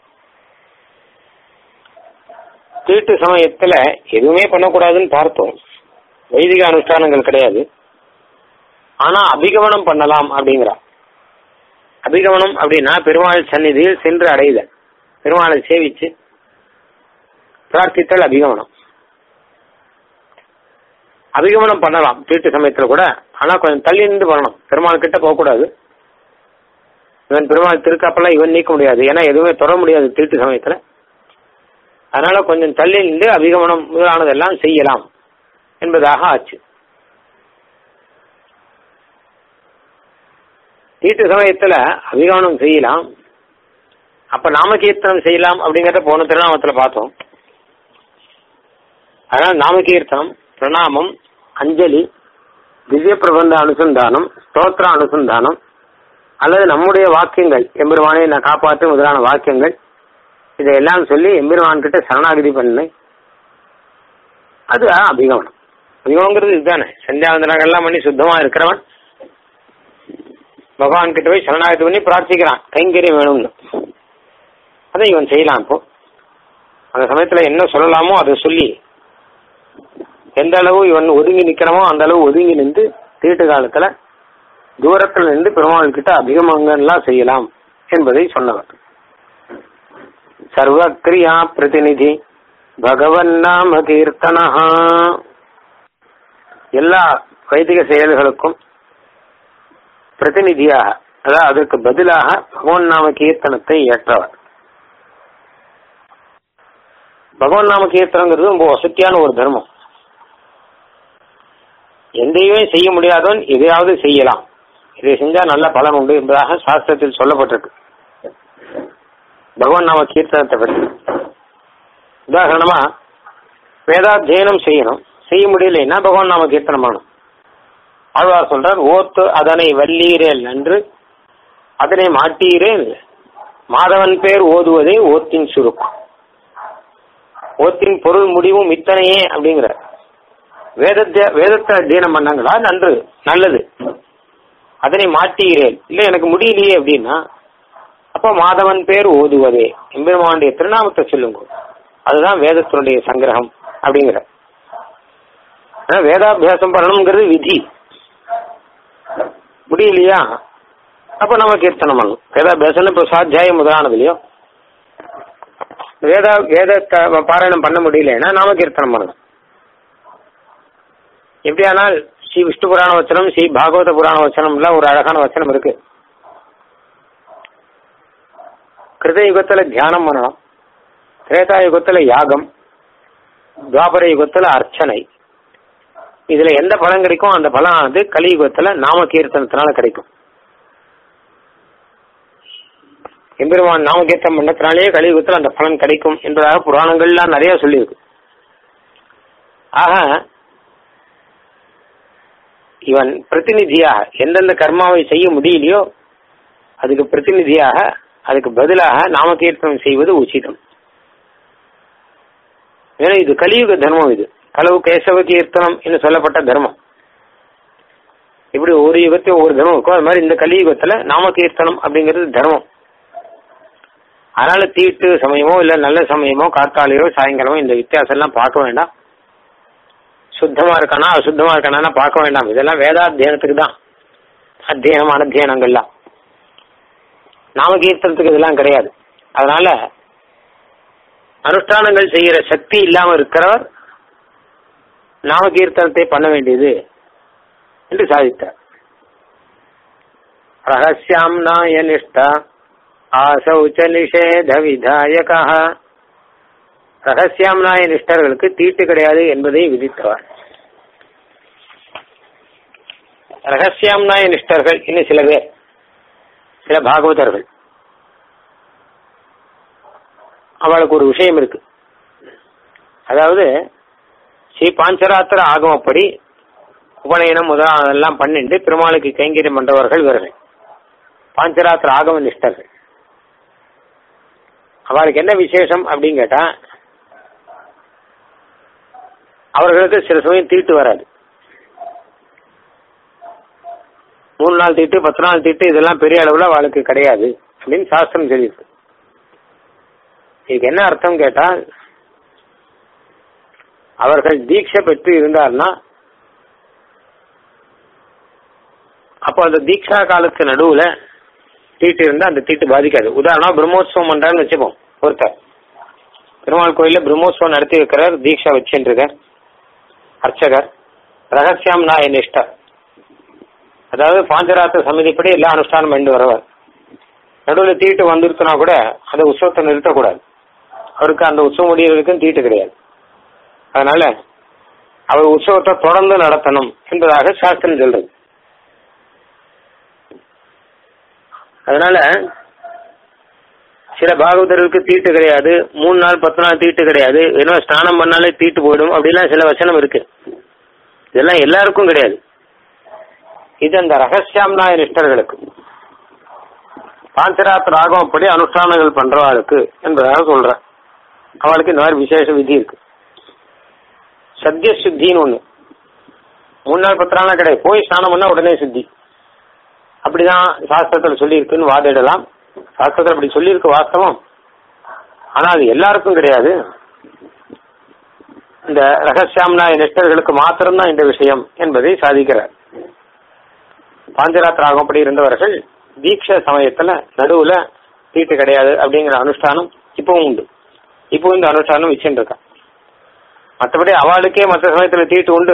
தீட்டு சமயத்துல எதுவுமே பண்ணக்கூடாதுன்னு பார்த்தோம் வைதிக அனுஷ்டானங்கள் கிடையாது ஆனா அபிகமனம் பண்ணலாம் அப்படிங்கிறா அபிகமனம் அப்படின்னா பெருமாள் சந்நிதியில் சென்று அடையுத பெருமாளை சேவிச்சு பிரார்த்தித்தல் அபிகமனம் அபிகமனம் பண்ணலாம் தீட்டு சமயத்துல கூட ஆனா கொஞ்சம் தள்ளி நின்று பண்ணணும் பெருமாள் கிட்ட போகக்கூடாது இவன் பெருமாள் திருக்காப்பெல்லாம் இவன் நீக்க முடியாது ஏன்னா எதுவுமே தொட முடியாது தீட்டு சமயத்துல அதனால கொஞ்சம் தள்ளி நின்று அபிகமனம் முதலானதெல்லாம் செய்யலாம் என்பதாக ஆச்சு தீட்டு சமயத்துல அபிகமனம் செய்யலாம் அப்ப நாமகீர்த்தனம் செய்யலாம் அப்படிங்கறத போன திருநாமத்துல பார்த்தோம் அதனால நாமகீர்த்தனம் பிரணாமம் அஞ்சலி திவ்ய பிரபந்த அனுசந்தானம் ஸ்தோத்திர அனுசந்தானம் அல்லது நம்முடைய வாக்கியங்கள் எம்பெருமானை நான் காப்பாற்று முதலான வாக்கியங்கள் இதையெல்லாம் சொல்லி எம்பெருமான் கிட்ட சரணாகதி பண்ணு அது அபிகமனம் அபிகமங்கிறது இதுதானே சந்தியாவந்தனங்கள்லாம் பண்ணி சுத்தமா இருக்கிறவன் பகவான் கிட்ட போய் சரணாகதி பண்ணி பிரார்த்திக்கிறான் கைங்கரியம் வேணும்னு அதை இவன் செய்யலாம் இப்போ அந்த சமயத்துல என்ன சொல்லலாமோ அதை சொல்லி எந்த அளவு இவன் ஒதுங்கி நிக்கிறமோ அந்த அளவு ஒதுங்கி நின்று தீட்டு காலத்துல தூரத்துல நின்று பெருமாள் கிட்ட அபிகமங்கள்லாம் செய்யலாம் என்பதை சொன்னவர் சர்வக்ரியா பிரதிநிதி பகவன் நாம கீர்த்தனா எல்லா வைதிக செயல்களுக்கும் பிரதிநிதியாக அதாவது அதற்கு பதிலாக பகவான் நாம கீர்த்தனத்தை ஏற்றவர் பகவான் நாம கீர்த்தனங்கிறது ரொம்ப வசதியான ஒரு தர்மம் எந்தையுமே செய்ய முடியாதவன் எதையாவது செய்யலாம் இதை செஞ்சா நல்ல பலன் உண்டு என்பதாக சாஸ்திரத்தில் சொல்லப்பட்டிருக்கு பகவான் நாம கீர்த்தனத்தை பற்றி உதாரணமா வேதாத்தியனம் செய்யணும் செய்ய முடியலைன்னா பகவான் நாம கீர்த்தனம் பண்ணணும் ஆழ்வார் சொல்றார் ஓத்து அதனை வல்லீரேல் நன்று அதனை மாட்டீரேல் மாதவன் பேர் ஓதுவதே ஓத்தின் சுருக்கம் ஓத்தின் பொருள் முடிவும் இத்தனையே அப்படிங்கிற வேதத்தை வேதத்தை அத்தியனம் பண்ணாங்களா நன்று நல்லது அதனை மாட்டீரேன் இல்ல எனக்கு முடியலையே அப்படின்னா அப்ப மாதவன் பேர் ஓதுவதே எம்பெருமானுடைய திருநாமத்தை சொல்லுங்க அதுதான் வேதத்தினுடைய சங்கிரகம் அப்படிங்கிற வேதாபியாசம் பண்ணணுங்கிறது விதி முடியலையா அப்ப நம்ம கீர்த்தனம் பண்ணணும் வேதாபியாசம் இப்போ சாத்தியாயம் முதலானது இல்லையோ வேத வேதத்தை பாராயணம் பண்ண முடியலன்னா நாம கீர்த்தனம் பண்ணணும் எப்படியானால் ஸ்ரீ விஷ்ணு புராண வச்சனம் ஸ்ரீ பாகவத புராண வச்சனம்லாம் ஒரு அழகான வச்சனம் இருக்கு கிருத யுகத்துல தியானம் பண்ணணும் திரேதா யுகத்துல யாகம் துவாபர யுகத்துல அர்ச்சனை இதுல எந்த பலன் கிடைக்கும் அந்த பலனானது கலியுகத்துல நாம கீர்த்தனத்தினால கிடைக்கும் எம்பெருமான் நாம கீர்த்தனம் பண்ணத்தினாலேயே கலியுகத்துல அந்த பலன் கிடைக்கும் என்பதாக புராணங்கள்லாம் நிறைய சொல்லியிருக்கு ஆக இவன் பிரதிநிதியாக எந்தெந்த கர்மாவை செய்ய முடியலையோ அதுக்கு பிரதிநிதியாக அதுக்கு பதிலாக நாம கீர்த்தனம் செய்வது உச்சிதம் ஏன்னா இது கலியுக தர்மம் இது கலவு கேசவ கீர்த்தனம் என்று சொல்லப்பட்ட தர்மம் இப்படி ஒரு யுகத்தை ஒவ்வொரு தர்மம் இருக்கும் அது மாதிரி இந்த கலியுகத்துல நாம கீர்த்தனம் அப்படிங்கிறது தர்மம் அதனால தீட்டு சமயமோ இல்ல நல்ல சமயமோ காத்தாலையோ சாயங்காலமோ இந்த வித்தியாசம் எல்லாம் பார்க்க வேண்டாம் சுத்தமா இருக்கானா அசுத்தமா இருக்கானா பார்க்க வேண்டாம் இதெல்லாம் வேதாத்தியனத்துக்கு தான் அத்தியனம் அனத்தியனங்கள்லாம் நாம கீர்த்தனத்துக்கு இதெல்லாம் கிடையாது அதனால அனுஷ்டானங்கள் செய்யற சக்தி இல்லாம இருக்கிறவர் நாம கீர்த்தனத்தை பண்ண வேண்டியது என்று சாதித்தார் ரகசியாம் நாய நிஷ்டா ஆசௌச்ச நிஷேத விதாயகா ரகசியாம்நாய நிஷ்டர்களுக்கு தீட்டு கிடையாது என்பதை விதித்தவர் ரகசியாம்நாய நிஷ்டர்கள் இன்னும் சில பேர் சில பாகவதர்கள் அவளுக்கு ஒரு விஷயம் இருக்கு அதாவது ஸ்ரீ பாஞ்சராத்திர ஆகமப்படி உபநயனம் முதலானதெல்லாம் பண்ணிட்டு பெருமாளுக்கு கைங்கரியம் பண்றவர்கள் இவர்கள் பாஞ்சராத்திர ஆகம நிஷ்டர்கள் அவளுக்கு என்ன விசேஷம் அப்படின்னு கேட்டா அவர்களுக்கு சில சமயம் தீட்டு வராது மூணு நாள் தீட்டு பத்து நாள் தீட்டு இதெல்லாம் பெரிய அளவுல அவளுக்கு கிடையாது அப்படின்னு சாஸ்திரம் சொல்லியிருக்கு இதுக்கு என்ன அர்த்தம் கேட்டால் அவர்கள் தீட்சை பெற்று இருந்தார்னா அப்போ அந்த தீட்சா காலத்து நடுவுல தீட்டு இருந்தா அந்த தீட்டு பாதிக்காது உதாரணம் பிரம்மோத்சவம் பண்றான்னு வச்சுப்போம் ஒருத்தர் பெருமாள் கோயில்ல பிரம்மோத்சவம் நடத்தி வைக்கிறார் தீட்சா வச்சுருக்கார் அர்ச்சகர் ரகசியம் நாய நிஷ்டர் அதாவது பாஞ்சராத்திர சமிதிப்படி எல்லா அனுஷ்டானம் பண்ணி வரவர் நடுவில் தீட்டு வந்துருச்சுனா கூட அந்த உற்சவத்தை நிறுத்தக்கூடாது அவருக்கு அந்த உற்சவம் முடியறதுக்கும் தீட்டு கிடையாது அதனால அவர் உற்சவத்தை தொடர்ந்து நடத்தணும் என்பதாக சாஸ்திரம் சொல்றது அதனால சில பாகவதர்களுக்கு தீட்டு கிடையாது மூணு நாள் பத்து நாள் தீட்டு கிடையாது ஏன்னா ஸ்நானம் பண்ணாலே தீட்டு போயிடும் அப்படிலாம் சில வசனம் இருக்கு இதெல்லாம் எல்லாருக்கும் கிடையாது இது அந்த ரகசியாம்நாய நிஷ்டர்களுக்கு பாஞ்சராத்திர ஆகமப்படி அனுஷ்டானங்கள் பண்றவாளுக்கு என்பதாக சொல்ற அவளுக்கு இந்த மாதிரி விசேஷ விதி இருக்கு சத்திய சுத்தின்னு ஒண்ணு மூணு நாள் பத்து நாள் கிடையாது போய் ஸ்நானம் பண்ணா உடனே சுத்தி அப்படிதான் சாஸ்திரத்தில் சொல்லியிருக்குன்னு வாதிடலாம் சாஸ்திரத்தில் அப்படி சொல்லியிருக்கு வாஸ்தவம் ஆனா அது எல்லாருக்கும் கிடையாது இந்த ரகசியாம்நாய நிஷ்டர்களுக்கு மாத்திரம்தான் இந்த விஷயம் என்பதை சாதிக்கிறார் பாஞ்சராத்திர ஆகப்படி இருந்தவர்கள் தீட்சை சமயத்துல நடுவுல தீட்டு கிடையாது அப்படிங்கிற அனுஷ்டானம் இப்பவும் உண்டு இப்போ இந்த அனுஷ்டானம் வச்சுட்டு இருக்கா மற்றபடி அவளுக்கே மற்ற சமயத்துல தீட்டு உண்டு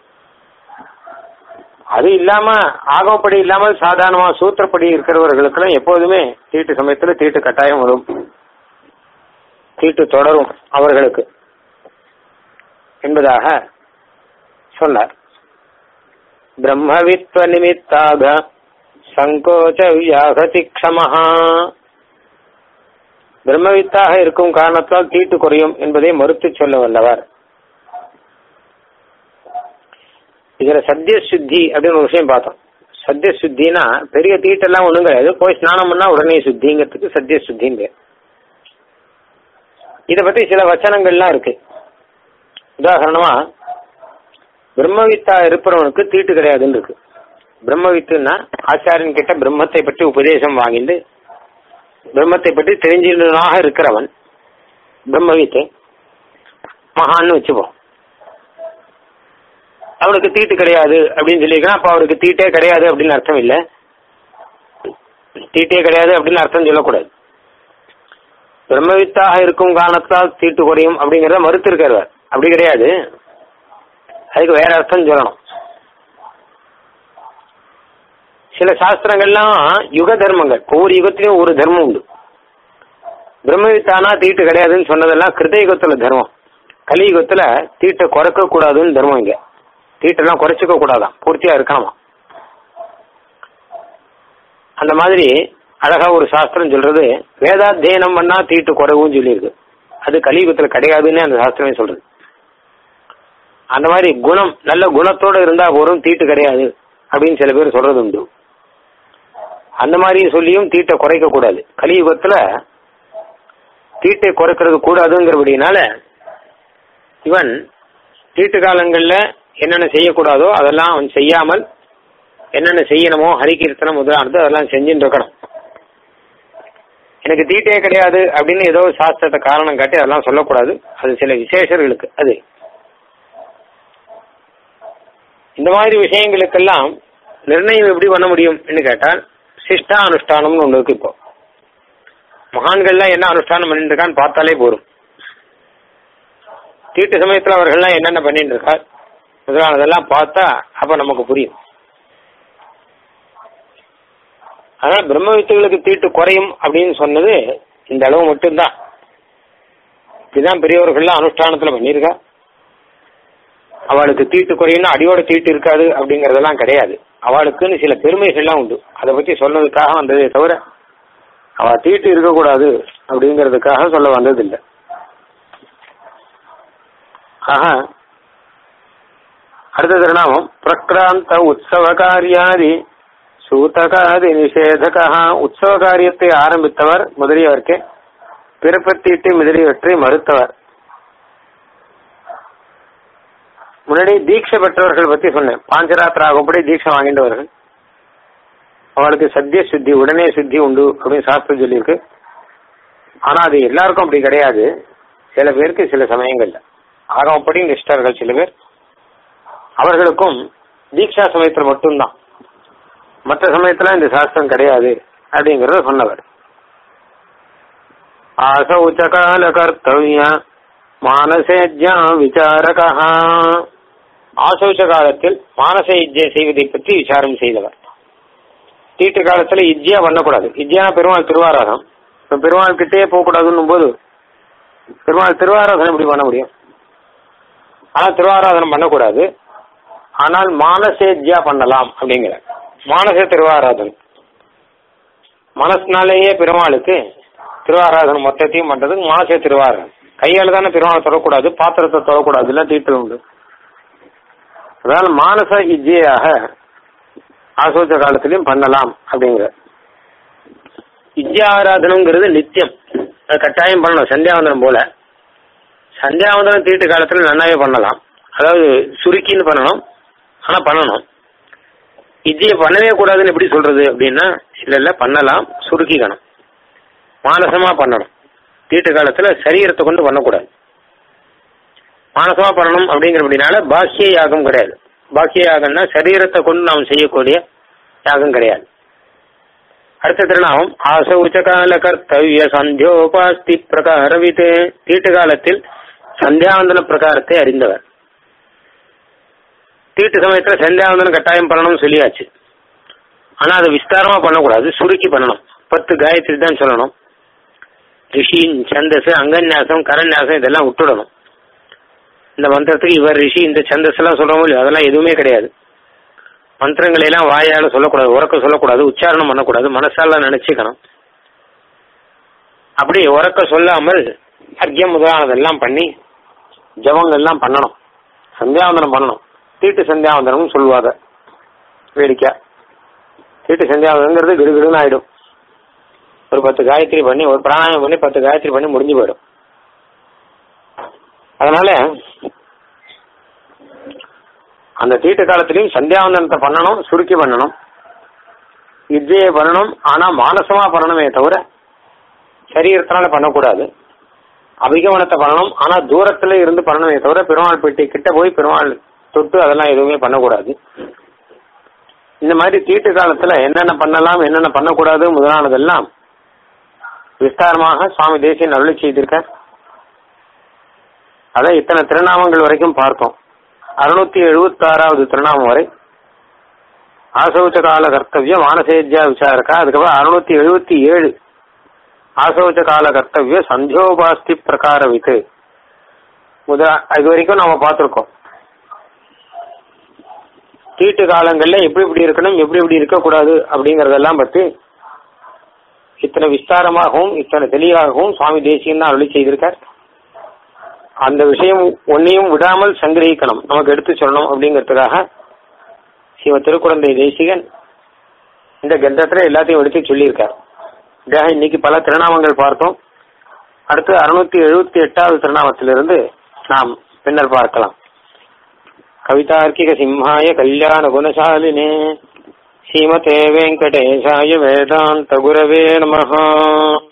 அது இல்லாம ஆகமப்படி இல்லாமல் சாதாரணமா சூத்திரப்படி இருக்கிறவர்களுக்கெல்லாம் எப்போதுமே தீட்டு சமயத்துல தீட்டு கட்டாயம் வரும் தீட்டு தொடரும் அவர்களுக்கு என்பதாக சொன்னார் பிரம்மவித்வ நிமித்தாக சங்கோச்ச வியாகதி க்ஷமஹா பிரம்மவித்தாக இருக்கும் காரணத்தால் தீட்டு குறையும் என்பதை மறுத்து சொல்ல வல்லவர் இதுல சத்திய சுத்தி அப்படின்னு ஒரு விஷயம் பார்த்தோம் சத்திய சுத்தினா பெரிய தீட்டெல்லாம் ஒண்ணும் கிடையாது போய் ஸ்நானம் பண்ணா உடனே சுத்திங்கிறதுக்கு சத்திய சுத்திங்க இத பத்தி சில வச்சனங்கள்லாம் இருக்கு உதாரணமா பிரம்மவித்தா இருப்பவனுக்கு தீட்டு கிடையாதுன்னு இருக்கு பிரம்மவித்துன்னா ஆச்சாரியன் கிட்ட பிரம்மத்தை பற்றி உபதேசம் வாங்கிட்டு பிரம்மத்தை பற்றி தெரிஞ்சவனாக இருக்கிறவன் பிரம்மவித்து மகான்னு வச்சுப்போம் அவனுக்கு தீட்டு கிடையாது அப்படின்னு சொல்லியிருக்கான் அப்ப அவருக்கு தீட்டே கிடையாது அப்படின்னு அர்த்தம் இல்லை தீட்டே கிடையாது அப்படின்னு அர்த்தம் சொல்லக்கூடாது பிரம்மவித்தாக இருக்கும் காரணத்தால் தீட்டு குறையும் அப்படிங்கறத மறுத்து இருக்காரு அப்படி கிடையாது அதுக்கு வேற அர்த்தம் சொல்லணும் சில சாஸ்திரங்கள்லாம் யுக தர்மங்கள் ஒவ்வொரு யுகத்திலையும் ஒரு தர்மம் உண்டு பிரம்மவித்தானா தீட்டு கிடையாதுன்னு சொன்னதெல்லாம் கிருதயுகத்துல தர்மம் கலியுகத்துல தீட்டை குறைக்க கூடாதுன்னு தர்மம் இங்க தீட்டெல்லாம் குறைச்சிக்க கூடாதான் பூர்த்தியா இருக்கணுமா அந்த மாதிரி அழகா ஒரு சாஸ்திரம் சொல்றது வேதாத்தியனம் பண்ணா தீட்டு குறைவும் சொல்லியிருக்கு அது கலியுகத்துல கிடையாதுன்னு அந்த சாஸ்திரமே சொல்றது அந்த மாதிரி குணம் நல்ல குணத்தோட இருந்தா போரும் தீட்டு கிடையாது அப்படின்னு சில பேர் சொல்றது உண்டு அந்த மாதிரி சொல்லியும் தீட்டை குறைக்க கூடாது கலியுகத்துல தீட்டை குறைக்கிறது கூடாதுங்கிறபடினால இவன் தீட்டு காலங்கள்ல என்னென்ன செய்யக்கூடாதோ அதெல்லாம் அவன் செய்யாமல் என்னென்ன செய்யணுமோ ஹரிகீர்த்தனம் முதலானது அதெல்லாம் செஞ்சுட்டு இருக்கணும் எனக்கு தீட்டே கிடையாது அப்படின்னு ஏதோ சாஸ்திரத்தை காரணம் காட்டி அதெல்லாம் சொல்லக்கூடாது அது சில விசேஷர்களுக்கு அது இந்த மாதிரி விஷயங்களுக்கெல்லாம் நிர்ணயம் எப்படி பண்ண முடியும்னு கேட்டால் சிஷ்டா அனுஷ்டானம்னு ஒன்று இருக்கு இப்போ மகான்கள்லாம் என்ன அனுஷ்டானம் பண்ணிட்டு இருக்கான்னு பார்த்தாலே போதும் தீட்டு சமயத்தில் அவர்கள்லாம் என்னென்ன பண்ணிட்டு இருக்கா முதலானதெல்லாம் பார்த்தா அப்ப நமக்கு புரியும் அதனால பிரம்ம வித்துகளுக்கு தீட்டு குறையும் அப்படின்னு சொன்னது இந்த அளவு மட்டும்தான் இதுதான் பெரியவர்கள்லாம் அனுஷ்டானத்துல பண்ணியிருக்கா அவளுக்கு தீட்டு குறையும்னா அடியோட தீட்டு இருக்காது அப்படிங்கறதெல்லாம் கிடையாது அவளுக்குன்னு சில பெருமைகள்லாம் உண்டு அதை பத்தி சொன்னதுக்காக வந்ததே தவிர அவ தீட்டு இருக்கக்கூடாது அப்படிங்கிறதுக்காக சொல்ல வந்ததில்லை ஆக அடுத்த திருநாமம் பிரக்ராந்த உற்சவ காரியாதி சூதகாதி நிஷேதகா உற்சவ காரியத்தை ஆரம்பித்தவர் முதலியவர்க்கே பிறப்பத்தீட்டு முதலியவற்றை மறுத்தவர் முன்னாடி தீட்சை பெற்றவர்கள் பத்தி சொன்னேன் பாஞ்சராத்திரா ஆகும்படி தீட்சை வாங்கின்றவர்கள் அவளுக்கு சத்திய சுத்தி உடனே சுத்தி உண்டு அப்படின்னு சாஸ்திரம் சொல்லியிருக்கு ஆனா அது எல்லாருக்கும் அப்படி கிடையாது சில பேருக்கு சில சமயங்கள்ல ஆகமப்படி நிஷ்டர்கள் சில பேர் அவர்களுக்கும் தீட்சா சமயத்தில் மட்டும்தான் மற்ற சமயத்துல இந்த சாஸ்திரம் கிடையாது அப்படிங்கறத சொன்னவர் ஆசௌச்ச கால கர்த்தவிய மானசேஜ்யா விசாரகா ஆசௌச்ச காலத்தில் மானச இஜ்ஜை செய்வதை பற்றி விசாரம் செய்தவர் தீட்டு காலத்துல இஜ்ஜியா பண்ணக்கூடாது இஜ்ஜியா பெருமாள் திருவாராதம் இப்ப பெருமாள் கிட்டே போகக்கூடாதுன்னும் போது பெருமாள் திருவாராதனம் எப்படி பண்ண முடியும் ஆனா திருவாராதனம் பண்ணக்கூடாது ஆனால் மானசேஜ்யா பண்ணலாம் அப்படிங்கிற மானச திருவாராதனம் மனசுனாலேயே பெருமாளுக்கு திருவாராதனம் மொத்தத்தையும் பண்றதுக்கு மானச திருவாராதனம் கையால தானே பெருமாளை தொடக்கூடாது பாத்திரத்தை தொடக்கூடாது எல்லாம் தீட்டு உண்டு அதனால மானச இஜ்ஜையாக ஆசோச்ச காலத்திலையும் பண்ணலாம் அப்படிங்கிற இஜ்ஜா ஆராதனங்கிறது நித்தியம் அது கட்டாயம் பண்ணணும் சந்தியாவந்தனம் போல சந்தியாவந்தனம் தீட்டு காலத்துல நன்னாவே பண்ணலாம் அதாவது சுருக்கின்னு பண்ணணும் ஆனா பண்ணணும் இஜ்ஜையை பண்ணவே கூடாதுன்னு எப்படி சொல்றது அப்படின்னா இல்ல இல்ல பண்ணலாம் சுருக்கிக்கணும் மானசமா பண்ணணும் தீட்டு காலத்துல சரீரத்தை கொண்டு பண்ணக்கூடாது மானசமா பண்ணணும் அப்படிங்கிறபடினால பாக்கிய யாகம் கிடையாது பாக்கிய யாகம்னா சரீரத்தை கொண்டு நாம் செய்யக்கூடிய யாகம் கிடையாது அடுத்த திருநாமம் ஆசௌச்ச கால கர்த்தவிய சந்தியோபாஸ்தி பிரகாரவித் தீட்டு காலத்தில் சந்தியாவந்தன பிரகாரத்தை அறிந்தவர் தீட்டு சமயத்துல சந்தியாவந்தனம் கட்டாயம் பண்ணணும்னு சொல்லியாச்சு ஆனா அதை விஸ்தாரமா பண்ணக்கூடாது சுருக்கி பண்ணணும் பத்து காயத்ரி தான் சொல்லணும் ரிஷி சந்தஸ் அங்கன்யாசம் கரன்யாசம் இதெல்லாம் விட்டுடணும் இந்த மந்திரத்துக்கு இவர் ரிஷி இந்த சந்தஸ் எல்லாம் சொல்றோமோ இல்லையோ அதெல்லாம் எதுவுமே கிடையாது மந்திரங்களை எல்லாம் வாயால சொல்லக்கூடாது உறக்க சொல்லக்கூடாது உச்சாரணம் பண்ணக்கூடாது மனசால நினைச்சுக்கணும் அப்படி உறக்க சொல்லாமல் அர்க்கியம் முதலானதெல்லாம் பண்ணி ஜபங்கள்லாம் பண்ணணும் சந்தியாவந்தனம் பண்ணணும் தீட்டு சந்தியாவந்தனம் சொல்லுவாங்க வேடிக்கை தீட்டு சந்தியாவந்தனங்கிறது கிடுகிடுன்னு ஆயிடும் ஒரு பத்து காயத்ரி பண்ணி ஒரு பிராணாயம் பண்ணி பத்து காயத்ரி பண்ணி முடிஞ்சு போயிடும் அதனால அந்த தீட்டு காலத்திலையும் சந்தியாவந்தனத்தை பண்ணணும் சுருக்கி பண்ணணும் வித்யை பண்ணணும் ஆனா மானசமா பண்ணணுமே தவிர சரீரத்தினால பண்ணக்கூடாது அபிகமனத்தை பண்ணணும் ஆனா தூரத்துல இருந்து பண்ணணுமே தவிர பெருமாள் பெட்டி கிட்ட போய் பெருமாள் தொட்டு அதெல்லாம் எதுவுமே பண்ணக்கூடாது இந்த மாதிரி தீட்டு காலத்துல என்னென்ன பண்ணலாம் என்னென்ன பண்ணக்கூடாது முதலானதெல்லாம் விஸ்தாரமாக சுவாமி தேசியன் அருளி செய்திருக்கார் அதான் இத்தனை திருநாமங்கள் வரைக்கும் பார்த்தோம் அறுநூத்தி எழுபத்தி ஆறாவது திருநாமம் வரை ஆசௌச்ச கால கர்த்தவிய மானசேஜ்யா விசாரக்கா அதுக்கப்புறம் அறுநூத்தி எழுபத்தி ஏழு ஆசௌச்ச கால கர்த்தவிய சந்தியோபாஸ்தி பிரகாரவித்து முத இது வரைக்கும் நாம பார்த்திருக்கோம் தீட்டு காலங்கள்ல எப்படி இப்படி இருக்கணும் எப்படி இப்படி இருக்கக்கூடாது அப்படிங்கறதெல்லாம் பற்றி இத்தனை விஸ்தாரமாகவும் இத்தனை தெளிவாகவும் சுவாமி தேசியம் தான் அருளி செய்திருக்கார் அந்த விஷயம் ஒன்னையும் விடாமல் சங்கிரகிக்கணும் நமக்கு எடுத்து சொல்லணும் அப்படிங்கிறதுக்காக சிவ திருக்குழந்தை தேசிகன் இந்த கந்தத்துல எல்லாத்தையும் எடுத்து சொல்லியிருக்கார் இதாக இன்னைக்கு பல திருநாமங்கள் பார்த்தோம் அடுத்து அறுநூத்தி எழுபத்தி எட்டாவது திருநாமத்திலிருந்து நாம் பின்னர் பார்க்கலாம் கவிதார்க்கிக சிம்ஹாய கல்யாண குணசாலினே ஸ்ரீமதே வெங்கடேசாய வேதாந்த குரவே நமஹா